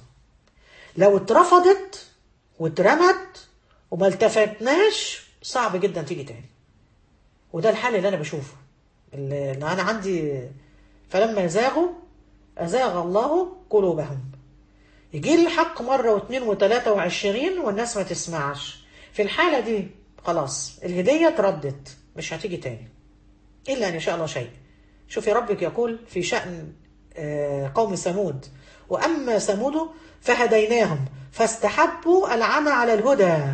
لو اترفضت واترمت وما التفتناش صعب جدا تيجي تاني وده الحل اللي انا بشوفه اللي اللي انا عندي فلما زاغوا ازاغ الله قلوبهم يجي لي الحق مره واثنين وثلاثه وعشرين والناس ما تسمعش في الحاله دي خلاص الهديه اتردت مش هتيجي تاني الا ان يشاء الله شيء شوفي ربك يقول في شأن آه، قوم ثمود وأما ثمود فهديناهم فاستحبوا العمى على الهدى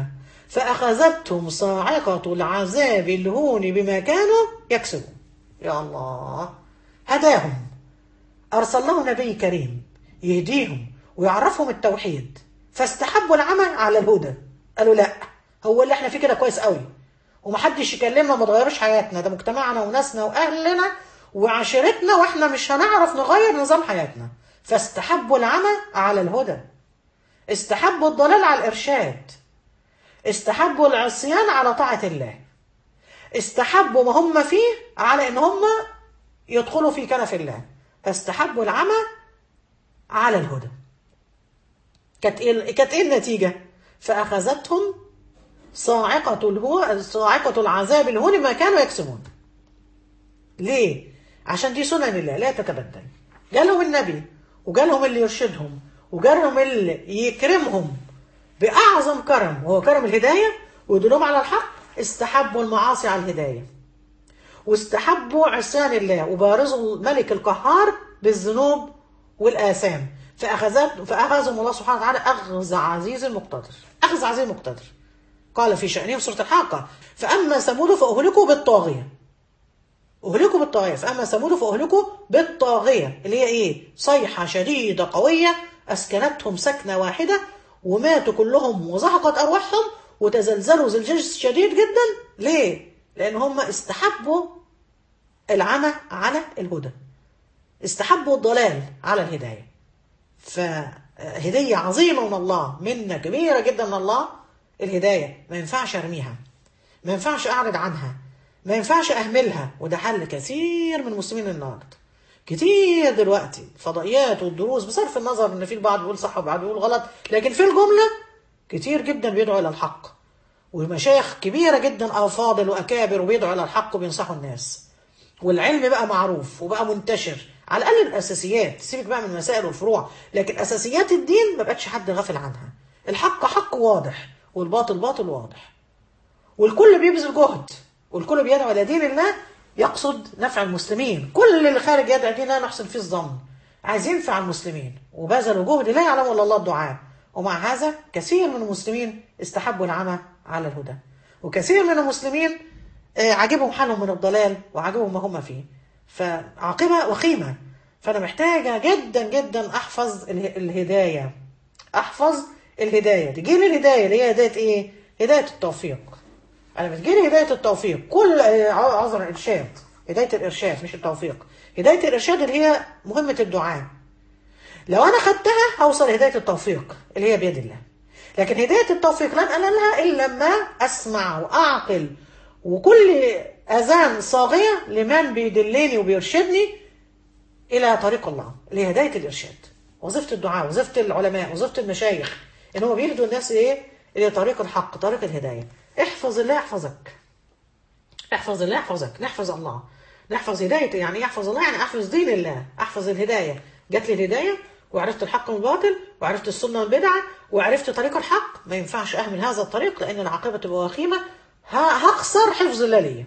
فأخذتهم صاعقة العذاب الهون بما كانوا يكسبون يا الله هداهم أرسل له نبي كريم يهديهم ويعرفهم التوحيد فاستحبوا العمى على الهدى قالوا لا هو اللي احنا فيه كده كويس قوي ومحدش يكلمنا وما تغيروش حياتنا ده مجتمعنا وناسنا واهلنا وعشيرتنا واحنا مش هنعرف نغير نظام حياتنا فاستحبوا العمى على الهدى استحبوا الضلال على الارشاد استحبوا العصيان على طاعة الله استحبوا ما هم فيه على ان هم يدخلوا في كنف الله فاستحبوا العمى على الهدى كانت ايه كانت ايه النتيجه فاخذتهم صاعقه الهو صاعقه العذاب الهون ما كانوا يكسبون ليه عشان دي سنن الله لا تتبدل جالهم النبي وجالهم اللي يرشدهم وجالهم اللي يكرمهم باعظم كرم وهو كرم الهدايه ويدلهم على الحق استحبوا المعاصي على الهدايه واستحبوا عصيان الله وبارزوا الملك القهار بالذنوب والآثام فأخذت فأخذهم الله سبحانه وتعالى أخذ عزيز مقتدر أخذ عزيز مقتدر قال في شأنهم سورة الحاقة فأما ثمود فأهلكوا بالطاغية أهلكوا بالطاغية فأما ثمود فأهلكوا بالطاغية اللي هي إيه صيحة شديدة قوية أسكنتهم سكنة واحدة وماتوا كلهم وزحقت أرواحهم وتزلزلوا زلزال شديد جدا ليه؟ لأن هم استحبوا العمى على الهدى استحبوا الضلال على الهداية فهدية عظيمة من الله منة كبيرة جدا من الله الهداية ما ينفعش أرميها ما ينفعش أعرض عنها ما ينفعش أهملها وده حل كثير من المسلمين النهارده كتير دلوقتي الفضائيات والدروس بصرف النظر ان في البعض بيقول صح وبعض بيقول غلط لكن في الجمله كتير جدا بيدعوا الى الحق ومشايخ كبيره جدا افاضل واكابر وبيدعوا الى الحق وبينصحوا الناس والعلم بقى معروف وبقى منتشر على الاقل الاساسيات سيبك بقى من المسائل والفروع لكن اساسيات الدين ما بقتش حد غافل عنها الحق حق واضح والباطل باطل واضح والكل بيبذل جهد والكل بيدعو الى دين الله يقصد نفع المسلمين كل اللي خارج يدعي دين الله نحسن فيه الظن عايز ينفع المسلمين وبذلوا جهد لا يعلم الا الله الدعاء ومع هذا كثير من المسلمين استحبوا العمى على الهدى وكثير من المسلمين آه، عاجبهم حالهم من الضلال وعاجبهم ما هم فيه فعاقبة وخيمة فأنا محتاجة جدا جدا أحفظ اله- الهداية أحفظ الهداية تجيلي الهداية اللي هي هداية إيه؟ هداية التوفيق أنا بتجيلي هداية التوفيق كل آه، عذر الإرشاد هداية الإرشاد مش التوفيق هداية الإرشاد اللي هي مهمة الدعاء لو أنا خدتها هوصل هداية التوفيق اللي هي بيد الله لكن هداية التوفيق لن أنالها إلا لما أسمع وأعقل وكل أذان صاغية لمن بيدلني وبيرشدني إلى طريق الله اللي هي هداية الإرشاد وظيفة الدعاء وظيفة العلماء وظيفة المشايخ إن هم بيهدوا الناس إيه إلى طريق الحق طريق الهداية احفظ الله يحفظك احفظ الله يحفظك نحفظ الله نحفظ هداية يعني ايه يحفظ الله يعني احفظ دين الله احفظ الهداية جات لي الهداية وعرفت الحق من الباطل وعرفت السنة من البدعة وعرفت طريق الحق ما ينفعش اهمل هذا الطريق لان العاقبة تبقى وخيمة ه- هخسر حفظ الله ليا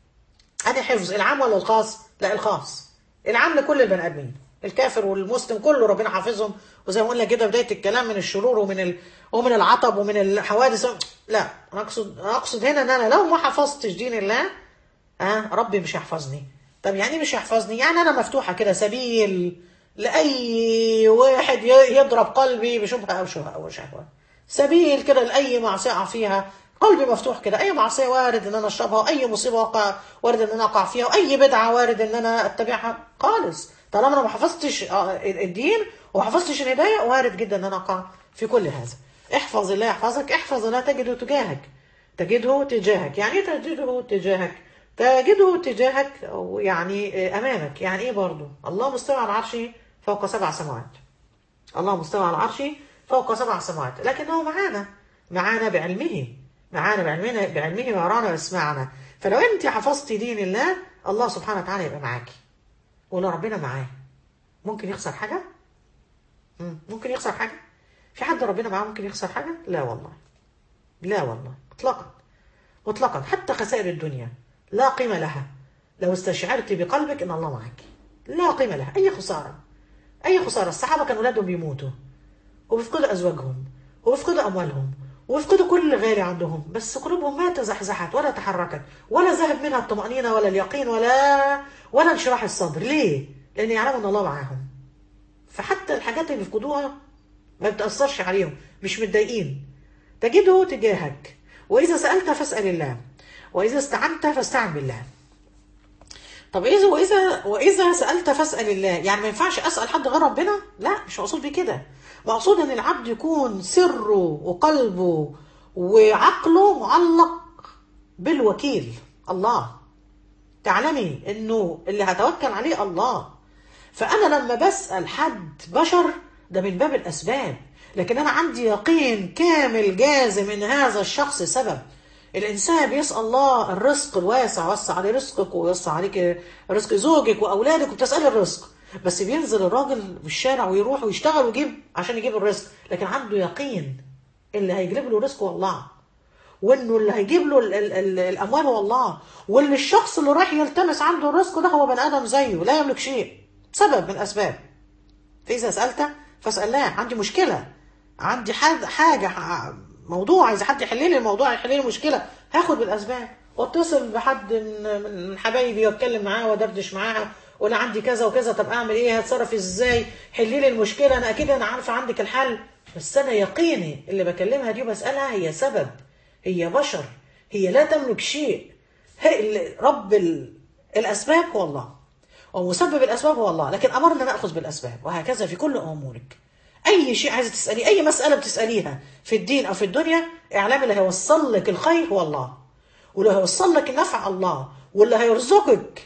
أنا حفظ العام ولا الخاص؟ لا الخاص العام لكل البني آدمين الكافر والمسلم كله ربنا حافظهم وزي ما قلنا كده بداية الكلام من الشرور ومن ال... ومن العطب ومن الحوادث لا أنا أقصد أقصد هنا إن أنا لو ما حفظتش دين الله ها ربي مش هيحفظني طب يعني إيه مش هيحفظني يعني أنا مفتوحة كده سبيل لأي واحد ي- يضرب قلبي بشبهة أو شبهة أو شهوة سبيل كده لأي معصية أقع فيها قلبي مفتوح كده أي معصية وارد إن أنا أشربها أي مصيبة وقع وارد إن أنا أقع فيها وأي بدعة وارد إن أنا أتبعها خالص طالما أنا ما حفظتش آه، الدين وما حفظتش الهداية وارد جدا إن أنا أقع في كل هذا احفظ الله يحفظك احفظ الله تجده تجاهك تجده تجاهك يعني ايه تجده تجاهك تجده تجاهك أو يعني آه، امامك يعني ايه برضو الله مستوى على عرشه فوق سبع سماوات الله مستوى على عرشه فوق سبع سماوات لكنه معانا معانا بعلمه معانا بعلمنا بعلمه ويرانا ويسمعنا فلو انت حفظتي دين الله الله سبحانه وتعالى يبقى معاكي ولو ربنا معاه ممكن يخسر حاجه مم. ممكن يخسر حاجه في حد ربنا معاه ممكن يخسر حاجه لا والله لا والله اطلاقا مطلقا حتى خسائر الدنيا لا قيمة لها لو استشعرت بقلبك ان الله معك لا قيمة لها اي خسارة اي خسارة الصحابة كانوا اولادهم بيموتوا وبيفقدوا ازواجهم وبيفقدوا اموالهم وبيفقدوا كل غالي عندهم بس قلوبهم ما تزحزحت ولا تحركت ولا ذهب منها الطمأنينة ولا اليقين ولا ولا انشراح الصدر ليه؟ لان يعلموا ان الله معاهم فحتى الحاجات اللي بيفقدوها ما بتأثرش عليهم مش متضايقين تجده تجاهك وإذا سألت فاسأل الله وإذا استعنت فاستعن بالله طب إذا وإذا وإذا سألت فاسأل الله يعني ما ينفعش أسأل حد غير ربنا لا مش مقصود بكده مقصود إن العبد يكون سره وقلبه وعقله معلق بالوكيل الله تعلمي إنه اللي هتوكل عليه الله فانا لما بسال حد بشر ده من باب الاسباب لكن انا عندي يقين كامل جازم ان هذا الشخص سبب الانسان بيسال الله الرزق الواسع وسع عليه رزقك ويوسع عليك رزق زوجك واولادك وبتسالي الرزق بس بينزل الراجل في الشارع ويروح ويشتغل ويجيب عشان يجيب الرزق لكن عنده يقين اللي هيجيب له رزقه هو الله وانه اللي هيجيب له ال ال ال الاموال هو الله واللي الشخص اللي رايح يلتمس عنده الرزق ده هو بني ادم زيه لا يملك شيء سبب من الاسباب فاذا سالت فاسالاه عندي مشكله عندي حد حاجه ح- موضوع عايز حد يحل لي الموضوع يحل لي المشكله هاخد بالاسباب واتصل بحد من من حبايبي واتكلم معاه وادردش معاها وانا عندي كذا وكذا طب اعمل ايه هتصرف ازاي حلي لي المشكله انا اكيد انا عارفه عندك الحل بس انا يقيني اللي بكلمها دي وبسالها هي سبب هي بشر هي لا تملك شيء هي ال- رب ال- الاسباب هو الله ومسبب الاسباب هو الله لكن امرنا ناخذ بالاسباب وهكذا في كل امورك اي شيء عايزه تساليه اي مساله بتساليها في الدين او في الدنيا اعلامي اللي هيوصل لك الخير هو الله واللي هيوصل لك النفع الله واللي هيرزقك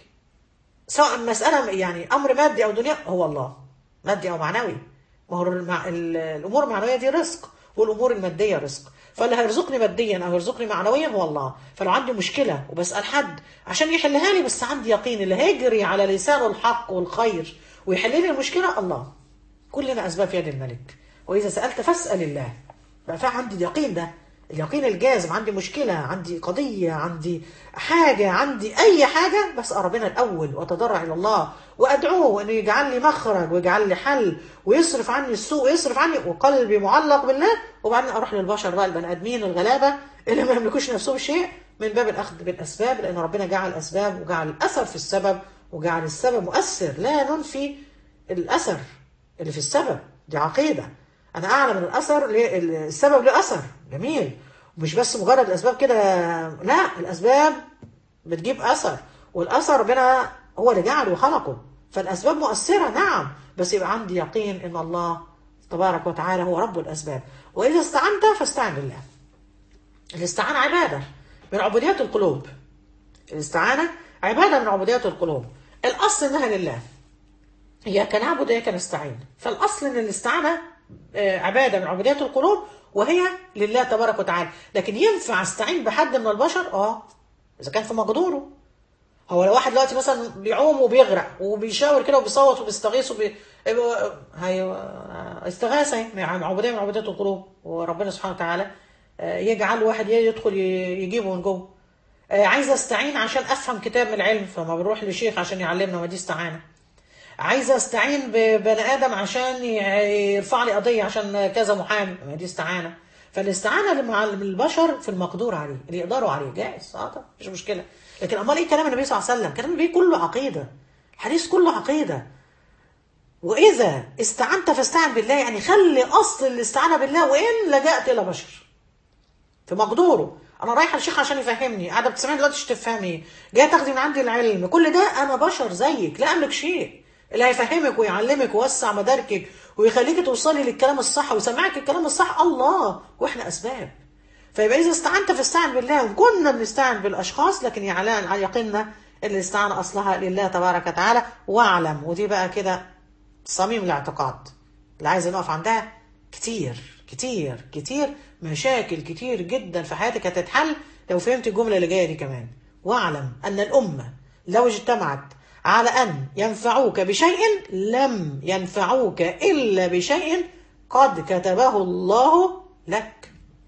سواء مسألة يعني أمر مادي أو دنيا هو الله مادي أو معنوي ما هو المع... ال- الأمور المعنوية دي رزق والأمور المادية رزق فاللي هيرزقني ماديا أو يرزقني معنويا هو الله فلو عندي مشكلة وبسأل حد عشان يحلها لي بس عندي يقين اللي هيجري على لسانه الحق والخير ويحل لي المشكلة الله كلنا أسباب في يد الملك وإذا سألت فاسأل الله بقى في عندي اليقين ده اليقين الجازم عندي مشكلة عندي قضية عندي حاجة عندي أي حاجة بس ربنا الأول وأتضرع إلى الله وأدعوه أنه يجعل لي مخرج ويجعل لي حل ويصرف عني السوء ويصرف عني وقلبي معلق بالله وبعدين أروح للبشر بقى البني آدمين الغلابة اللي ما يملكوش نفسهم شيء من باب الأخذ بالأسباب لأن ربنا جعل أسباب وجعل الأثر في السبب وجعل السبب مؤثر لا ننفي الأثر اللي في السبب دي عقيدة أنا أعلم أن الأثر ليه- السبب له أثر جميل مش بس مجرد الأسباب كده لا الأسباب بتجيب أثر والأثر ربنا هو اللي جعله وخلقه فالأسباب مؤثرة نعم بس يبقى عندي يقين إن الله تبارك وتعالى هو رب الأسباب وإذا استعنت فاستعن بالله الاستعانة عبادة من عبوديات القلوب الاستعانة عبادة من عبوديات القلوب الأصل إنها لله إياك نعبد وإياك نستعين فالأصل إن الاستعانة آه، عبادة من عبوديات القلوب وهي لله تبارك وتعالى لكن ينفع استعين بحد من البشر اه إذا كان في مقدوره هو لو واحد دلوقتي مثلا بيعوم وبيغرق وبيشاور كده وبيصوت وبيستغيث وبي... هي استغاثة اهي، يعني عبودية من عبوديات القلوب وربنا سبحانه وتعالى آه، يجعل واحد يدخل ي- يجيبه من جوه آه، عايز استعين عشان افهم كتاب من العلم فما بنروح لشيخ عشان يعلمنا ودي استعانه عايزه استعين ببني ادم عشان ي- يرفع لي قضيه عشان كذا محامي ما دي استعانه فالاستعانه مع البشر في المقدور عليه اللي يقدروا عليه جائز اه طبعا مش مشكله لكن امال ايه كلام النبي صلى الله عليه وسلم كلام النبي كله عقيده الحديث كله عقيده واذا استعنت فاستعن بالله يعني خلي اصل الاستعانه بالله وان لجأت الى بشر في مقدوره انا رايحه للشيخ عشان يفهمني قاعده بتسمعي دلوقتي مش تفهمي جايه تاخدي من عندي العلم كل ده انا بشر زيك لا املك شيء اللي هيفهمك ويعلمك ويوسع مداركك ويخليكي توصلي للكلام الصح ويسمعك الكلام الصح الله واحنا اسباب فيبقى اذا استعنت فاستعن بالله وكنا بنستعن بالاشخاص لكن يعلن على يقيننا ان الاستعانه اصلها لله تبارك وتعالى واعلم ودي بقى كده صميم الاعتقاد اللي عايز نقف عندها كتير كتير كتير مشاكل كتير جدا في حياتك هتتحل لو فهمت الجملة اللي جاية دي كمان واعلم أن الأمة لو اجتمعت على أن ينفعوك بشيء لم ينفعوك إلا بشيء قد كتبه الله لك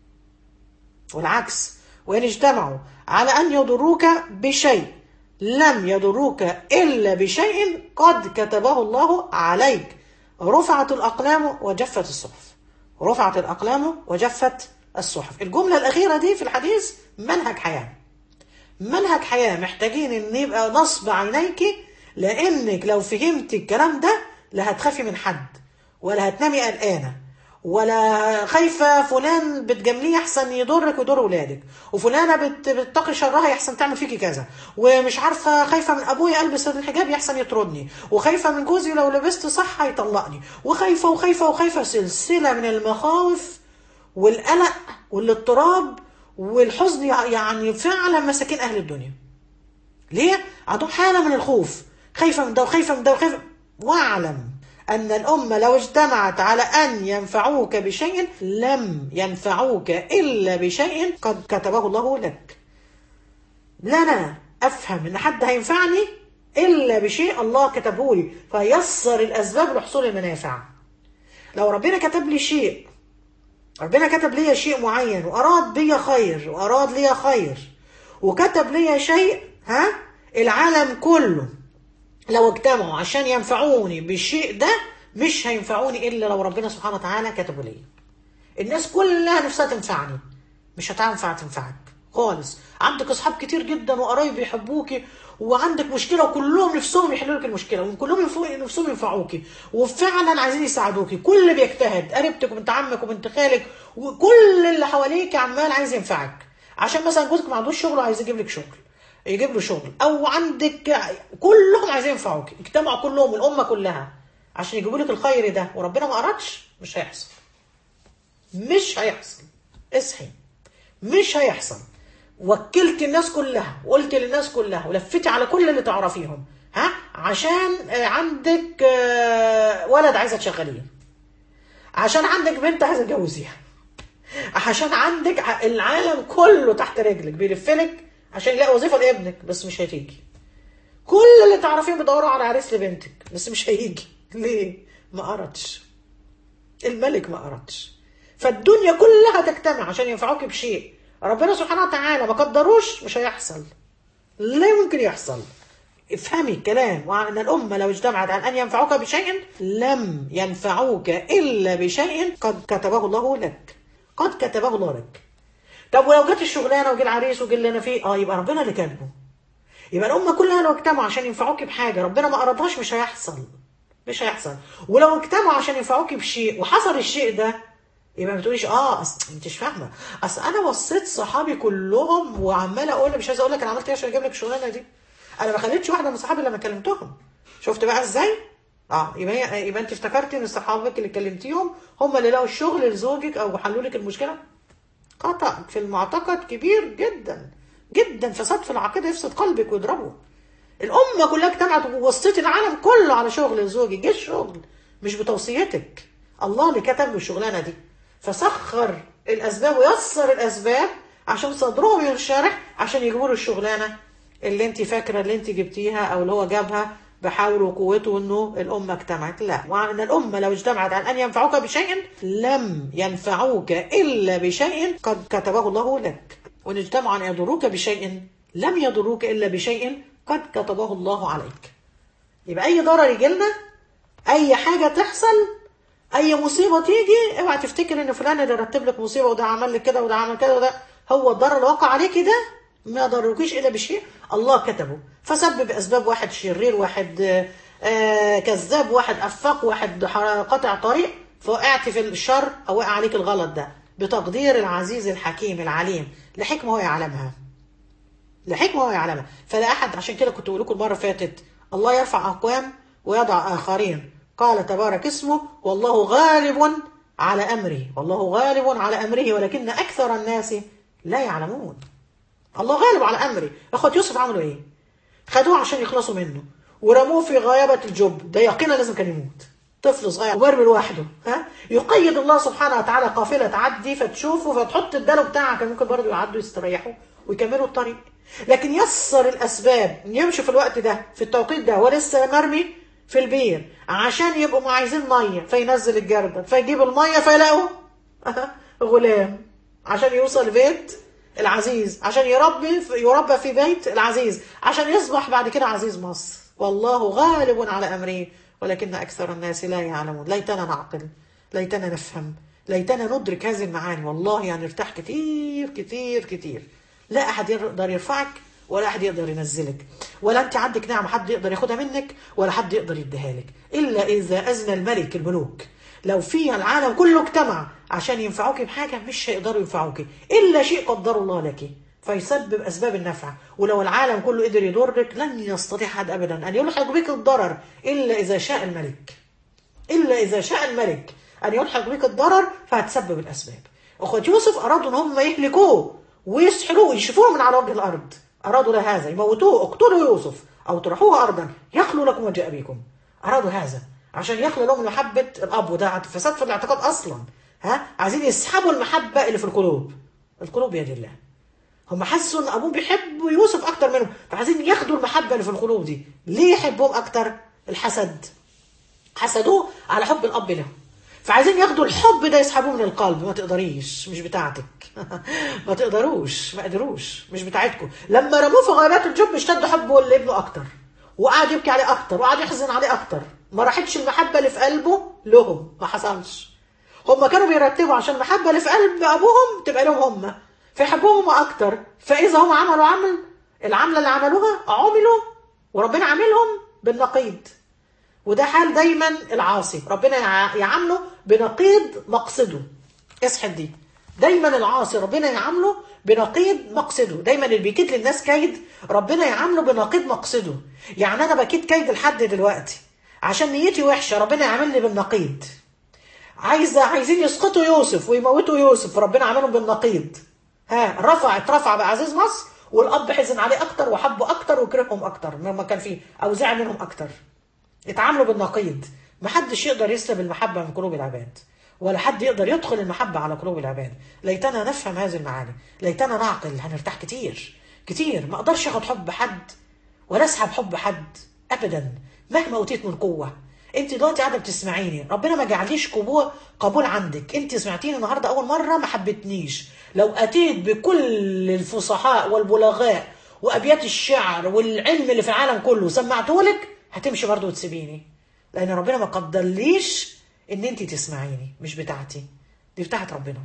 والعكس وإن اجتمعوا على أن يضروك بشيء لم يضروك إلا بشيء قد كتبه الله عليك رفعت الأقلام وجفت الصحف رفعت الأقلام وجفت الصحف الجملة الأخيرة دي في الحديث منهج حياة منهج حياة محتاجين ان يبقى نصب عينيك لانك لو فهمت الكلام ده لا هتخافي من حد ولا هتنامي قلقانة ولا خايفة فلان بتجامليه احسن يضرك ويضر ولادك وفلانة بت... بتتقي شرها يحسن تعمل فيكي كذا ومش عارفة خايفة من ابويا البس الحجاب يحسن يطردني وخايفة من جوزي لو لبست صح هيطلقني وخايفة وخايفة وخايفة سلسلة من المخاوف والقلق والاضطراب والحزن يعني فعلا مساكين اهل الدنيا ليه عندهم حاله من الخوف خايفه من ده وخايفه من ده وخايفه واعلم أن الأمة لو اجتمعت على أن ينفعوك بشيء لم ينفعوك إلا بشيء قد كتبه الله لك لا أنا أفهم إن حد هينفعني إلا بشيء الله كتبه لي فيسر الأسباب لحصول المنافع لو ربنا كتب لي شيء ربنا كتب لي شيء معين وأراد بي خير وأراد لي خير وكتب لي شيء ها العالم كله لو اجتمعوا عشان ينفعوني بالشيء ده مش هينفعوني الا لو ربنا سبحانه وتعالى كتبه لي الناس كلها نفسها تنفعني مش هتنفع تنفعك خالص عندك اصحاب كتير جدا وقرايب بيحبوكي وعندك مشكله وكلهم نفسهم يحلوا لك المشكله وكلهم ينفعوا- نفسهم ينفعوكي وفعلا عايزين يساعدوكي كل بيجتهد قريبتك وبنت عمك وبنت خالك وكل اللي حواليك عمال عايز ينفعك عشان مثلا جوزك ما عندوش شغل وعايز يجيب لك شغل يجيب له شغل او عندك كلهم عايزين ينفعوك اجتمعوا كلهم الامه كلها عشان يجيبوا لك الخير ده وربنا ما ارادش مش هيحصل مش هيحصل اصحي مش هيحصل وكلت الناس كلها وقلت للناس كلها ولفتي على كل اللي تعرفيهم ها عشان آه، عندك آه، ولد عايزه تشغليه عشان عندك بنت عايزه تجوزيها عشان عندك ع- العالم كله تحت رجلك بيلفلك عشان يلاقي وظيفه لابنك بس مش هتيجي كل اللي تعرفيهم بيدوروا على عريس لبنتك بس مش هيجي ليه ما أردش الملك ما أردش فالدنيا كلها تجتمع عشان ينفعوك بشيء ربنا سبحانه وتعالى ما قدروش مش هيحصل لا يمكن يحصل افهمي الكلام وأن الأمة لو اجتمعت على أن ينفعوك بشيء لم ينفعوك إلا بشيء قد كتبه الله لك قد كتبه الله لك طب ولو جت الشغلانة وجه العريس وجه اللي أنا فيه اه يبقى ربنا اللي كاتبه يبقى الأمة كلها لو اجتمعوا عشان ينفعوك بحاجة ربنا ما أرادهاش مش هيحصل مش هيحصل ولو اجتمعوا عشان ينفعوك بشيء وحصل الشيء ده يبقى ما تقوليش اه اصل انت مش فاهمه اصل انا وصيت صحابي كلهم وعماله اقول مش عايزه اقول لك انا عملت ايه عشان اجيب لك الشغلانه دي انا ما خليتش واحده من صحابي لما كلمتهم شفت بقى ازاي اه يبقى هي- يبقى انت افتكرتي ان صحابك اللي كلمتيهم هم اللي لقوا الشغل لزوجك او حلوا لك المشكله خطأ في المعتقد كبير جدا جدا فساد في العقيده يفسد قلبك ويضربه الأمة كلها اجتمعت ووصيت العالم كله على شغل زوجي جه الشغل مش بتوصيتك الله اللي كتب له الشغلانة دي فسخر الأسباب ويسر الأسباب عشان صدرهم ينشرح عشان يجيبوا له الشغلانة اللي انت فاكرة اللي انت جبتيها أو اللي هو جابها بحوله وقوته انه الأمة اجتمعت لا وأن الأمة لو اجتمعت على أن ينفعوك بشيء لم ينفعوك إلا بشيء قد كتبه الله لك وإن اجتمعوا أن يضروك بشيء لم يضروك إلا بشيء قد كتبه الله عليك يبقى أي ضرر يجي لنا أي حاجة تحصل أي مصيبة تيجي اوعى تفتكر إن فلان اللي رتب لك مصيبة وده عمل لك كده وده عمل كده وده هو الضرر اللي وقع عليك ده ما ضرركيش إلا بشيء الله كتبه فسبب أسباب واحد شرير واحد آه، آه، كذاب واحد أفاق واحد ح- قاطع طريق فوقعت في الشر أو وقع عليك الغلط ده بتقدير العزيز الحكيم العليم لحكمة هو يعلمها لحكمة هو يعلمها فلا أحد عشان كده كنت بقول لكم المرة اللي فاتت الله يرفع أقوام ويضع آخرين قال تبارك اسمه والله غالب على أمره والله غالب على أمره ولكن أكثر الناس لا يعلمون الله غالب على أمره أخوة يوسف عملوا إيه خدوه عشان يخلصوا منه ورموه في غيابة الجب ده يقينا لازم كان يموت طفل صغير ومرمي لوحده ها يقيد الله سبحانه وتعالى قافلة تعدي فتشوفه فتحط الدلو بتاعها كان ممكن برضه يعدوا يستريحوا ويكملوا الطريق لكن يسر الأسباب إن يمشي في الوقت ده في التوقيت ده ولسه مرمي في البير عشان يبقوا ما عايزين مية فينزل الجردل فيجيب المية فيلاقوا غلام عشان يوصل بيت العزيز عشان يربي يربى في بيت العزيز عشان يصبح بعد كده عزيز مصر والله غالب على أمره ولكن أكثر الناس لا يعلمون ليتنا نعقل ليتنا نفهم ليتنا ندرك هذه المعاني والله يعني ارتاح كتير كتير كتير لا أحد يقدر يرفعك ولا أحد يقدر ينزلك ولا أنت عندك نعمة حد يقدر ياخدها منك ولا حد يقدر يديها لك إلا إذا أذن الملك الملوك لو في العالم كله اجتمع عشان ينفعوك بحاجة مش هيقدروا ينفعوك إلا شيء قدر الله لك فيسبب أسباب النفع ولو العالم كله قدر يضرك لن يستطيع أحد أبدا أن يلحق بك الضرر إلا إذا شاء الملك إلا إذا شاء الملك أن يلحق بك الضرر فهتسبب الأسباب أخوة يوسف أرادوا أن هم يهلكوه ويسحلوه ويشفوه من على وجه الأرض أرادوا له هذا يموتوه اقتلوا يوسف أو طرحوه أرضا يخلو لكم وجه أبيكم ارادوا هذا عشان يخلوا لهم محبه الاب وده فساد في الاعتقاد اصلا ها عايزين يسحبوا المحبه اللي في القلوب القلوب بيد الله هم حسوا ان ابوه بيحب يوسف اكتر منهم فعايزين ياخدوا المحبه اللي في القلوب دي ليه يحبهم اكتر الحسد حسدوه على حب الاب له فعايزين ياخدوا الحب ده يسحبوه من القلب ما تقدريش مش بتاعتك ما تقدروش ما قدروش مش بتاعتكم لما رموه في غابات الجب اشتد حبه لابنه اكتر وقعد يبكي عليه اكتر وقعد يحزن عليه اكتر ما راحتش المحبه اللي في قلبه لهم ما حصلش هم كانوا بيرتبوا عشان المحبه اللي في قلب ابوهم تبقى لهم هم فيحبوهم هم اكتر فاذا هم عملوا عمل العمله اللي عملوها عملوا وربنا عاملهم بالنقيض وده حال دايما العاصي ربنا يع- يعامله بنقيض مقصده اصحى دي دايما العاصي ربنا يعامله بنقيض مقصده دايما اللي بيكيد للناس كيد ربنا يعامله بنقيض مقصده يعني انا بكيد كيد لحد دلوقتي عشان نيتي وحشه ربنا يعاملني بالنقيض عايزه عايزين يسقطوا يوسف ويموتوا يوسف ربنا عاملهم بالنقيض ها رفع اترفع بعزيز مصر والاب حزن عليه اكتر وحبه اكتر وكرههم اكتر مما كان فيه او زعل منهم اكتر اتعاملوا بالنقيض محدش يقدر يسلب المحبة من قلوب العباد ولا حد يقدر يدخل المحبة على قلوب العباد ليتنا نفهم هذه المعاني ليتنا نعقل هنرتاح كتير كتير ما اقدرش اخد حب حد ولا اسحب حب حد ابدا مهما اوتيت من قوة انت دلوقتي قاعده بتسمعيني ربنا ما جعليش قبول قبول عندك انت سمعتيني النهارده اول مره ما حبتنيش لو اتيت بكل الفصحاء والبلغاء وابيات الشعر والعلم اللي في العالم كله سمعته لك هتمشي برضه وتسيبيني لان ربنا ما قدرليش ان انت تسمعيني مش بتاعتي دي بتاعت ربنا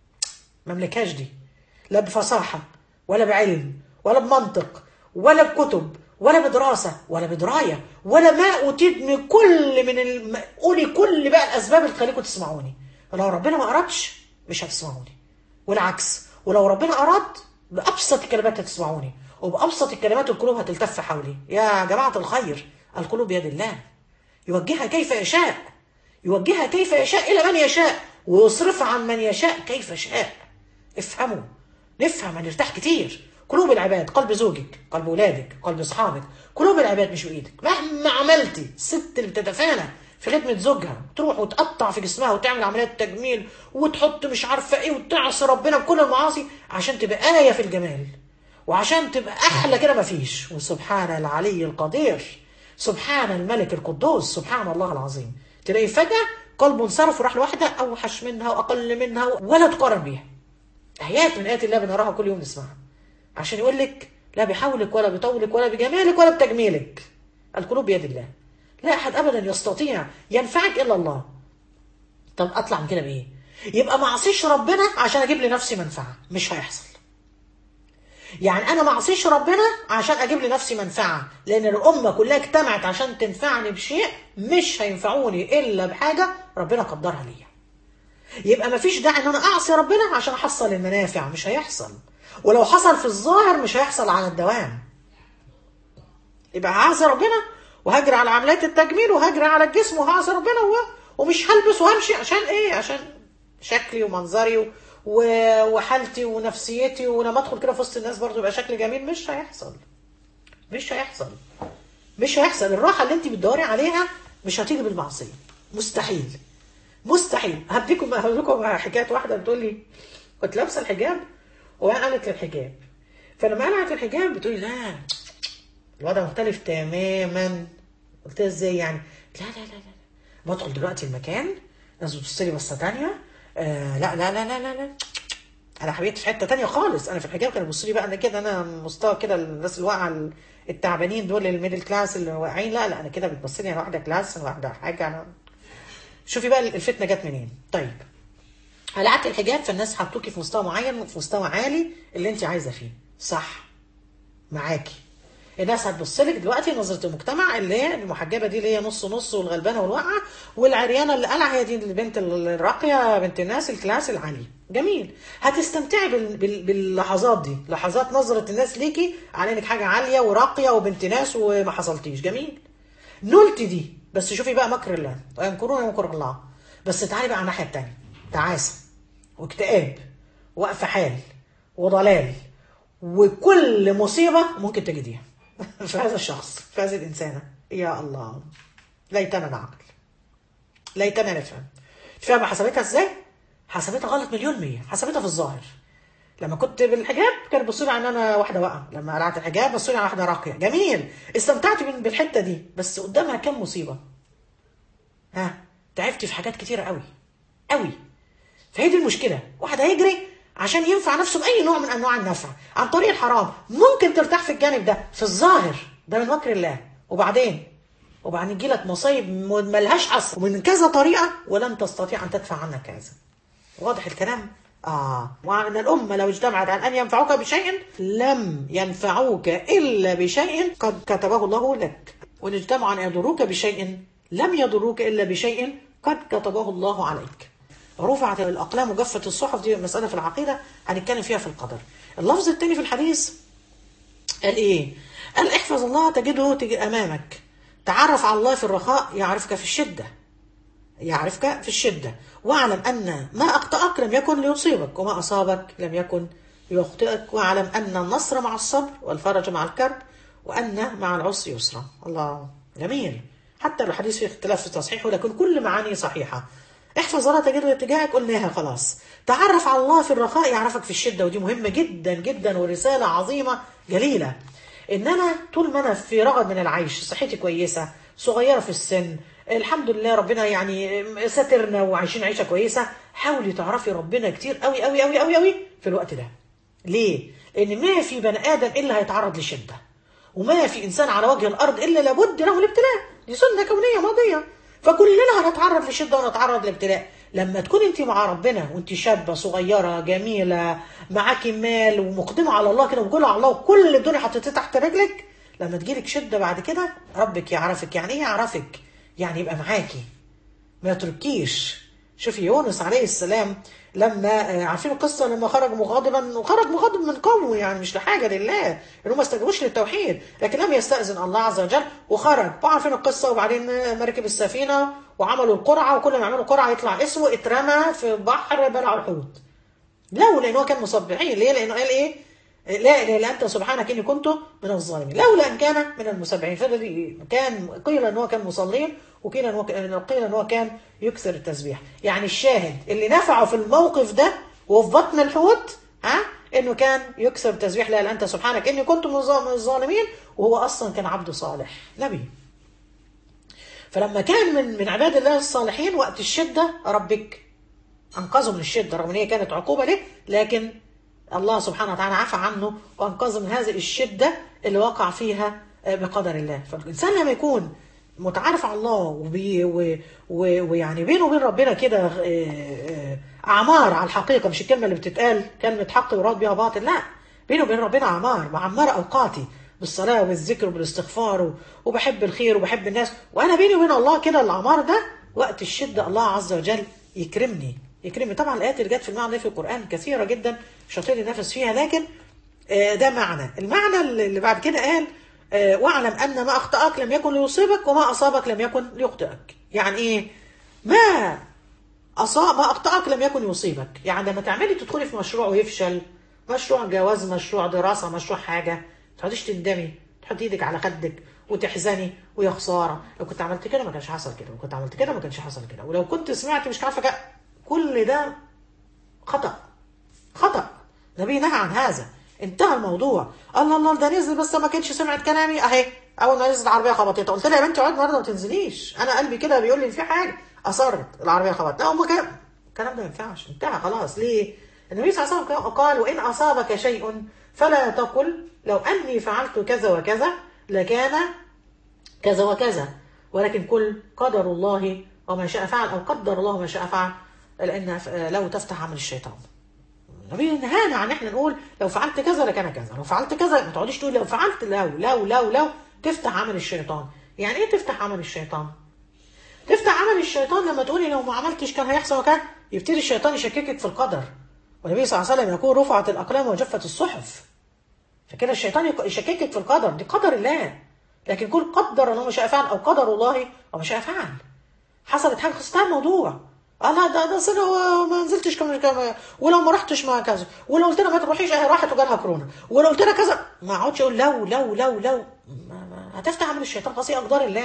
ما مملكهاش دي لا بفصاحة ولا بعلم ولا بمنطق ولا بكتب ولا بدراسة ولا بدراية ولا ما أوتيت من كل من الم... قولي كل بقى الأسباب اللي تخليكم تسمعوني ولو ربنا ما أرادش مش هتسمعوني والعكس ولو ربنا أراد بأبسط الكلمات هتسمعوني وبأبسط الكلمات القلوب هتلتف حولي يا جماعة الخير القلوب بيد الله يوجهها كيف يشاء يوجهها كيف يشاء إلى من يشاء ويصرفها عن من يشاء كيف شاء افهموا نفهم هنرتاح كتير قلوب العباد قلب زوجك قلب ولادك قلب اصحابك قلوب العباد مش بايدك مهما عملتي الست اللي بتتفانى في خدمة زوجها تروح وتقطع في جسمها وتعمل عمليات تجميل وتحط مش عارفة ايه وتعصي ربنا بكل المعاصي عشان تبقى آية في الجمال وعشان تبقى أحلى كده مفيش وسبحان العلي القدير سبحان الملك القدوس سبحان الله العظيم تلاقي فجأة قلبه انصرف وراح لواحدة أوحش منها وأقل منها ولا تقارن بيها آيات من آيات الله بنراها كل يوم نسمعها عشان يقول لك لا بحولك ولا بطولك ولا بجمالك ولا بتجميلك القلوب بيد الله لا أحد أبدا يستطيع ينفعك إلا الله طب أطلع من كده بإيه يبقى ما اعصيش ربنا عشان أجيب لنفسي منفعة مش هيحصل يعني أنا ما اعصيش ربنا عشان أجيب لنفسي منفعة لأن الأمة كلها اجتمعت عشان تنفعني بشيء مش هينفعوني إلا بحاجة ربنا قدرها ليا يبقى ما فيش داعي ان انا اعصي ربنا عشان احصل المنافع مش هيحصل ولو حصل في الظاهر مش هيحصل على الدوام يبقى هعصي ربنا وهجري على عمليات التجميل وهجري على الجسم وهعصي ربنا و... ومش هلبس وهمشي عشان ايه عشان شكلي ومنظري و... و... وحالتي ونفسيتي ولما ادخل كده في وسط الناس برضو يبقى شكلي جميل مش هيحصل مش هيحصل مش هيحصل الراحه اللي انت بتدوري عليها مش هتيجي بالمعصيه مستحيل مستحيل هديكم هقول حكايه واحده بتقول لي كنت لابسه الحجاب وهي قالت الحجاب فلما قلعت الحجاب بتقول لي لا الوضع مختلف تماما قلت لها ازاي يعني لا لا لا لا بدخل دلوقتي المكان الناس بتبص لي بصه ثانيه آه لا لا لا لا لا لا انا حبيت في حته تانية خالص انا في الحجاب كانوا بيبصوا لي بقى انا كده انا مستوى كده الناس اللي واقعه التعبانين دول الميدل كلاس اللي واقعين لا لا انا كده بتبص لي انا واحده كلاس انا واحده حاجه انا شوفي بقى الفتنه جت منين طيب قلعت الحجاب فالناس حطوكي في مستوى معين في مستوى عالي اللي انت عايزه فيه صح معاكي الناس هتبص لك دلوقتي نظره المجتمع اللي هي المحجبه دي اللي هي نص نص والغلبانه والواقعه والعريانه اللي قلع هي دي البنت الراقيه بنت الناس الكلاس العالي جميل هتستمتعي بال... بال... باللحظات دي لحظات نظره الناس ليكي على انك حاجه عاليه وراقيه وبنت ناس وما حصلتيش جميل نلت دي بس شوفي بقى مكر الله ويمكرون يمكر الله بس تعالي بقى على الناحيه الثانيه تعاسه واكتئاب وقف حال وضلال وكل مصيبه ممكن تجديها في هذا الشخص في هذه الانسانه يا الله ليتنا نعقل ليتنا نفهم فاهم حسبتها ازاي؟ حسبتها غلط مليون مية حسبتها في الظاهر لما كنت بالحجاب كان بصوا لي على ان انا واحده واقعه لما قلعت الحجاب بصوا لي على واحده راقيه جميل استمتعت بال- بالحته دي بس قدامها كام مصيبه ها تعبت في حاجات كتيره قوي قوي فهي دي المشكله واحد هيجري عشان ينفع نفسه باي نوع من انواع النفع عن طريق الحرام ممكن ترتاح في الجانب ده في الظاهر ده من مكر الله وبعدين وبعدين يجي لك مصايب م- ملهاش اصل ومن كذا طريقه ولن تستطيع ان تدفع عنك هذا واضح الكلام؟ آه وأن الأمة لو اجتمعت على أن ينفعوك بشيء لم ينفعوك إلا بشيء قد كتبه الله لك وإن اجتمعوا أن يضروك بشيء لم يضروك إلا بشيء قد كتبه الله عليك رفعت الأقلام وجفت الصحف دي مسألة في العقيدة هنتكلم فيها في القدر اللفظ الثاني في الحديث قال ايه قال احفظ الله تجده تجد امامك تعرف على الله في الرخاء يعرفك في الشده يعرفك في الشده واعلم ان ما اخطاك لم يكن ليصيبك وما اصابك لم يكن ليخطئك واعلم ان النصر مع الصبر والفرج مع الكرب وان مع العسر يسرا الله جميل حتى لو الحديث فيه اختلاف في تصحيحه لكن كل معانيه صحيحه احفظ الله تجده اتجاهك قلناها خلاص تعرف على الله في الرخاء يعرفك في الشده ودي مهمه جدا جدا ورساله عظيمه جليله ان انا طول ما انا في رغد من العيش صحتي كويسه صغيره في السن الحمد لله ربنا يعني ساترنا وعايشين عيشه كويسه حاولي تعرفي ربنا كتير قوي قوي قوي قوي قوي في الوقت ده ليه لان ما في بني ادم الا هيتعرض لشده وما في انسان على وجه الارض الا لابد له الابتلاء دي سنه كونيه ماضيه فكلنا هنتعرض لشده ونتعرض لابتلاء لما تكون انت مع ربنا وانت شابه صغيره جميله معاكي مال ومقدمه على الله كده وجولة على الله وكل الدنيا حطيتيه تحت رجلك لما تجيلك شده بعد كده ربك يعرفك يعني ايه يعرفك يعني يبقى معاكي ما يتركيش شوفي يونس عليه السلام لما آه، عارفين القصه لما خرج مغاضبا وخرج مغاضب من قومه يعني مش لحاجه لله ان هم ما استجابوش للتوحيد لكن لم يستاذن الله عز وجل وخرج وعارفين القصه وبعدين آه، مركب السفينه وعملوا القرعه وكل ما يعملوا قرعه يطلع اسمه اترمى في بحر بلع الحوت لولا ان هو كان مصبحين ليه لانه قال ايه لا اله الا انت سبحانك اني كنت من الظالمين لولا ان كان من المسبحين فالذي كان قيل ان هو كان مصلين وقيل ان هو قيل ان هو كان يكثر التسبيح يعني الشاهد اللي نفعه في الموقف ده وفي بطن الحوت ها انه كان يكثر التسبيح لا اله الا انت سبحانك اني كنت من الظالمين وهو اصلا كان عبد صالح نبي فلما كان من من عباد الله الصالحين وقت الشده ربك انقذه من الشده رغم ان هي كانت عقوبه له لكن الله سبحانه وتعالى عفى عنه وانقذه من هذه الشده اللي وقع فيها بقدر الله فالانسان لما يكون متعارف على الله وبي و و ويعني بينه وبين ربنا كده اعمار على الحقيقه مش الكلمه اللي بتتقال كلمه حق يراد بها باطل لا بينه وبين ربنا اعمار معمر اوقاتي بالصلاه والذكر وبالاستغفار وبحب الخير وبحب الناس وانا بيني وبين الله كده الاعمار ده وقت الشده الله عز وجل يكرمني يكرمني طبعا الايات اللي جت في المعنى ده في القران كثيره جدا مش هطيل نفس فيها لكن ده معنى المعنى اللي بعد كده قال واعلم ان ما اخطاك لم يكن ليصيبك وما اصابك لم يكن ليخطئك يعني ايه ما اصاب ما اخطاك لم يكن يصيبك يعني لما تعملي تدخلي في مشروع ويفشل مشروع جواز مشروع دراسه مشروع حاجه ما تقعديش تندمي تحطي ايدك على خدك وتحزني ويا خساره لو كنت عملت كده ما كانش حصل كده لو كنت عملت كده ما كانش حصل كده ولو كنت سمعت مش عارفه كده كل ده خطا خطا النبي نهى عن هذا انتهى الموضوع الله الله ده نزل بس ما كانش سمعت كلامي اهي اول ما نزلت العربيه خبطتها قلت لها يا بنتي اقعدي النهارده ما تنزليش انا قلبي كده بيقول لي في حاجه اصرت العربيه خبطتها وما كان الكلام ده ما ينفعش انتهى خلاص ليه النبي صلى الله عليه وسلم قال وان اصابك شيء فلا تقل لو اني فعلت كذا وكذا لكان كذا وكذا ولكن كل قدر الله وما شاء فعل او قدر الله ما شاء فعل لان لو تفتح عمل الشيطان النبي نهانا عن احنا نقول لو فعلت كذا لكان كذا لو فعلت كذا ما تقعديش تقول لو فعلت لو لو لو لو تفتح عمل الشيطان يعني ايه تفتح عمل الشيطان تفتح عمل الشيطان لما تقولي لو ما عملتش كان هيحصل وكان يبتدي الشيطان يشككك في القدر والنبي صلى الله عليه وسلم يقول رفعت الاقلام وجفت الصحف فكده الشيطان يشككك في القدر دي قدر الله لكن كل قدر الله ما شاء فعل او قدر الله وما شاء فعل حصلت حاجه خلصتها الموضوع انا ده ده سنه ما نزلتش كم كم ولو ما رحتش ما كذا ولو قلت لها ما تروحيش اهي راحت وجالها كورونا ولو قلت لها كذا ما اقعدش اقول لو لو لو لو ما ما هتفتح عمل الشيطان قصي اقدار الله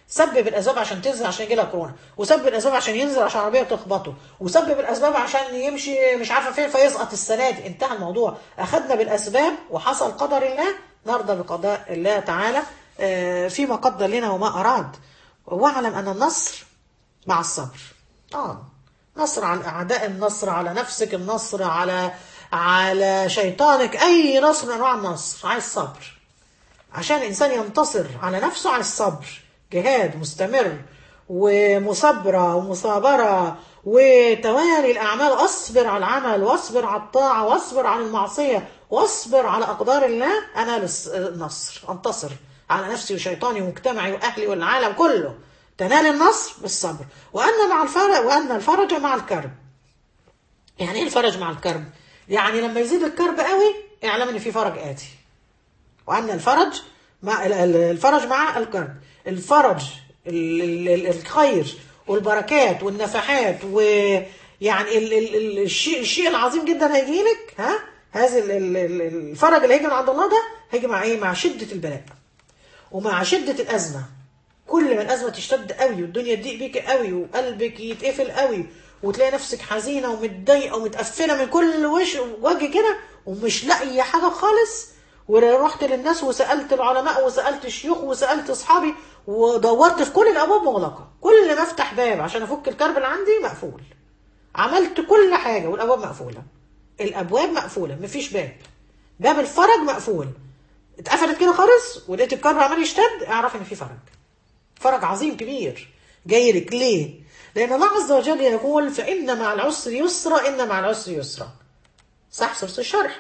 سبب الاسباب عشان تنزل عشان يجي لها كورونا وسبب الاسباب عشان ينزل عشان عربيه تخبطه وسبب الاسباب عشان يمشي مش عارفه فين فيسقط السنه دي انتهى الموضوع اخذنا بالاسباب وحصل قدر الله نرضى بقضاء الله تعالى آه، فيما قدر لنا وما اراد واعلم ان النصر مع الصبر اه نصر على الاعداء النصر على نفسك النصر على على شيطانك اي نصر من انواع النصر عايز صبر عشان الانسان ينتصر على نفسه على الصبر جهاد مستمر ومصبرة ومصابرة وتوالي الأعمال أصبر على العمل واصبر على الطاعة واصبر على المعصية واصبر على أقدار الله أنا النصر أنتصر على نفسي وشيطاني ومجتمعي وأهلي والعالم كله تنال النصر بالصبر وأن مع الفرج وأن الفرج مع الكرب يعني إيه الفرج مع الكرب؟ يعني لما يزيد الكرب قوي اعلم إن في فرج آتي وأن الفرج مع الفرج مع الكرب الفرج ال- ال- ال- الخير والبركات والنفحات ويعني ال- ال- ال- الشيء الشيء العظيم جدا هيجي لك ها هذا ال- ال- ال- الفرج اللي هيجي من عند الله ده هيجي مع ايه؟ مع شده البلاء ومع شده الازمه كل ما الازمه تشتد قوي والدنيا تضيق بيك قوي وقلبك يتقفل قوي وتلاقي نفسك حزينه ومتضايقه ومتقفله من كل وش وجه كده ومش لاقيه حاجه خالص ورحت للناس وسالت العلماء وسالت الشيوخ وسالت اصحابي ودورت في كل الابواب مغلقه كل ما افتح باب عشان افك الكرب اللي عندي مقفول عملت كل حاجه والابواب مقفوله الابواب مقفوله مفيش باب باب الفرج مقفول اتقفلت كده خالص ولقيت الكرب عمال يشتد اعرف ان في فرج فرج عظيم كبير جاي لك ليه لان الله عز وجل يقول فان مع العسر يسرا ان مع العسر يسرا صح سوره الشرح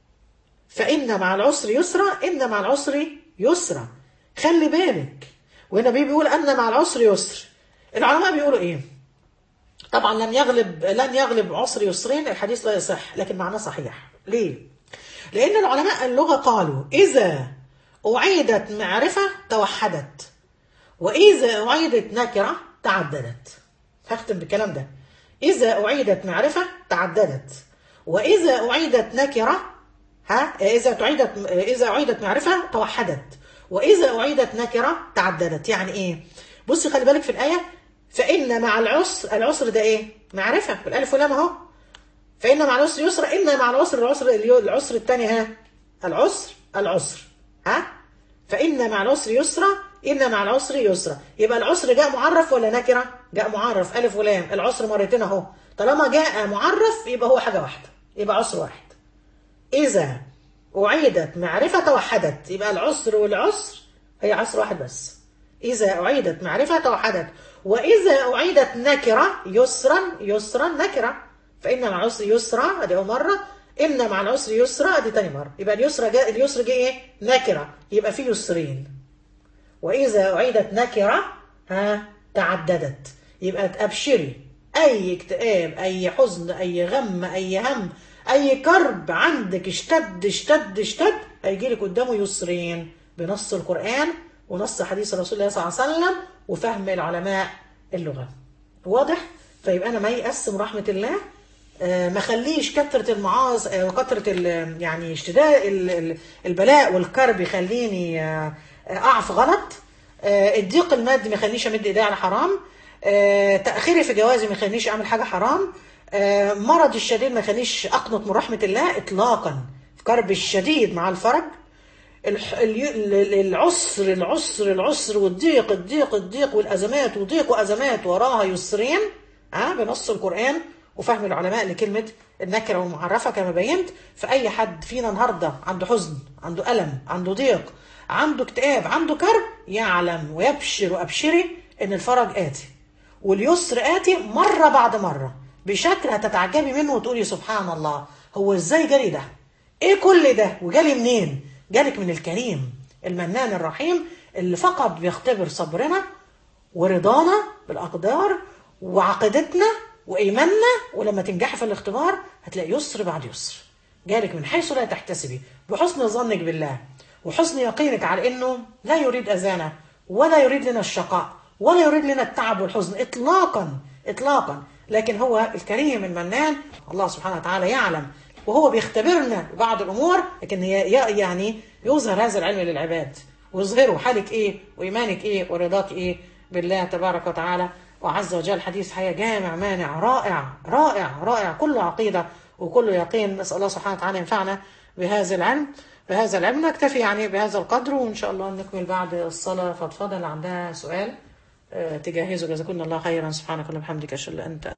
فإن مع العسر يسرا إن مع العسر يسرا خلي بالك والنبي بيقول أن مع العسر يسر العلماء بيقولوا إيه طبعا لم يغلب لن يغلب عسر يسرين الحديث لا يصح لكن معناه صحيح ليه لأن العلماء اللغة قالوا إذا أعيدت معرفة توحدت وإذا أعيدت نكرة تعددت هختم بالكلام ده إذا أعيدت معرفة تعددت وإذا أعيدت نكرة ها إذا تعيدت إذا أعيدت معرفة توحدت وإذا أعيدت نكرة تعددت يعني إيه؟ بصي خلي بالك في الآية فإن مع العسر العسر ده إيه؟ معرفة بالألف واللام أهو فإن مع العسر يسر إن مع العسر العسر العسر الثاني ها العسر العسر ها فإن مع العسر يسرا إن مع العسر يسرا يبقى العسر جاء معرف ولا نكرة؟ جاء معرف ألف ولام العسر مرتين أهو طالما جاء معرف يبقى هو حاجة واحدة يبقى عسر واحد إذا أعيدت معرفة توحدت يبقى العسر والعسر هي عسر واحد بس إذا أعيدت معرفة توحدت وإذا أعيدت نكرة يسرا يسرا نكرة فإن مع العسر يسرا أدي أول مرة إن مع العسر يسرا أدي تاني مرة يبقى اليسر جاء اليسر جه إيه؟ نكرة يبقى في يسرين وإذا أعيدت نكرة ها تعددت يبقى أبشري أي اكتئاب أي حزن أي غم أي هم اي كرب عندك اشتد اشتد اشتد هيجي لك قدامه يسرين بنص القران ونص حديث رسول الله صلى الله عليه وسلم وفهم العلماء اللغه واضح فيبقى انا ما يقسم رحمه الله آه ما خليش كثره المعاص آه وكثره يعني اشتداد البلاء والكرب يخليني آه اقع في غلط الضيق المادي ما يخلينيش امد ايدي على حرام تاخيري في جوازي ما يخلينيش اعمل حاجه حرام مرض الشديد ما يخليش اقنط من رحمه الله اطلاقا كرب الشديد مع الفرج العسر العسر العسر والضيق الضيق الضيق والازمات وضيق وازمات وراها يسرين ها بنص القران وفهم العلماء لكلمه النكره والمعرفه كما بينت فاي حد فينا النهارده عنده حزن عنده الم عنده ضيق عنده اكتئاب عنده كرب يعلم ويبشر وابشري ان الفرج اتي واليسر اتي مره بعد مره بشكل هتتعجبي منه وتقولي سبحان الله هو ازاي جالي ده ايه كل ده وجالي منين جالك من الكريم المنان الرحيم اللي فقط بيختبر صبرنا ورضانا بالاقدار وعقيدتنا وايماننا ولما تنجحي في الاختبار هتلاقي يسر بعد يسر جالك من حيث لا تحتسبي بحسن ظنك بالله وحسن يقينك على انه لا يريد اذانا ولا يريد لنا الشقاء ولا يريد لنا التعب والحزن اطلاقا اطلاقا لكن هو الكريم المنان الله سبحانه وتعالى يعلم وهو بيختبرنا بعض الامور لكن يعني يظهر هذا العلم للعباد ويظهروا حالك ايه وايمانك ايه ورضاك ايه بالله تبارك وتعالى وعز وجل حديث حياة جامع مانع رائع رائع رائع كله عقيدة وكله يقين نسأل الله سبحانه وتعالى ينفعنا بهذا العلم بهذا العلم نكتفي يعني بهذا القدر وإن شاء الله نكمل بعد الصلاة فضفضة اللي عندها سؤال آه، تجهزوا جزاكم الله خيرا سبحانك اللهم وبحمدك أشهد أن لا إله إلا أنت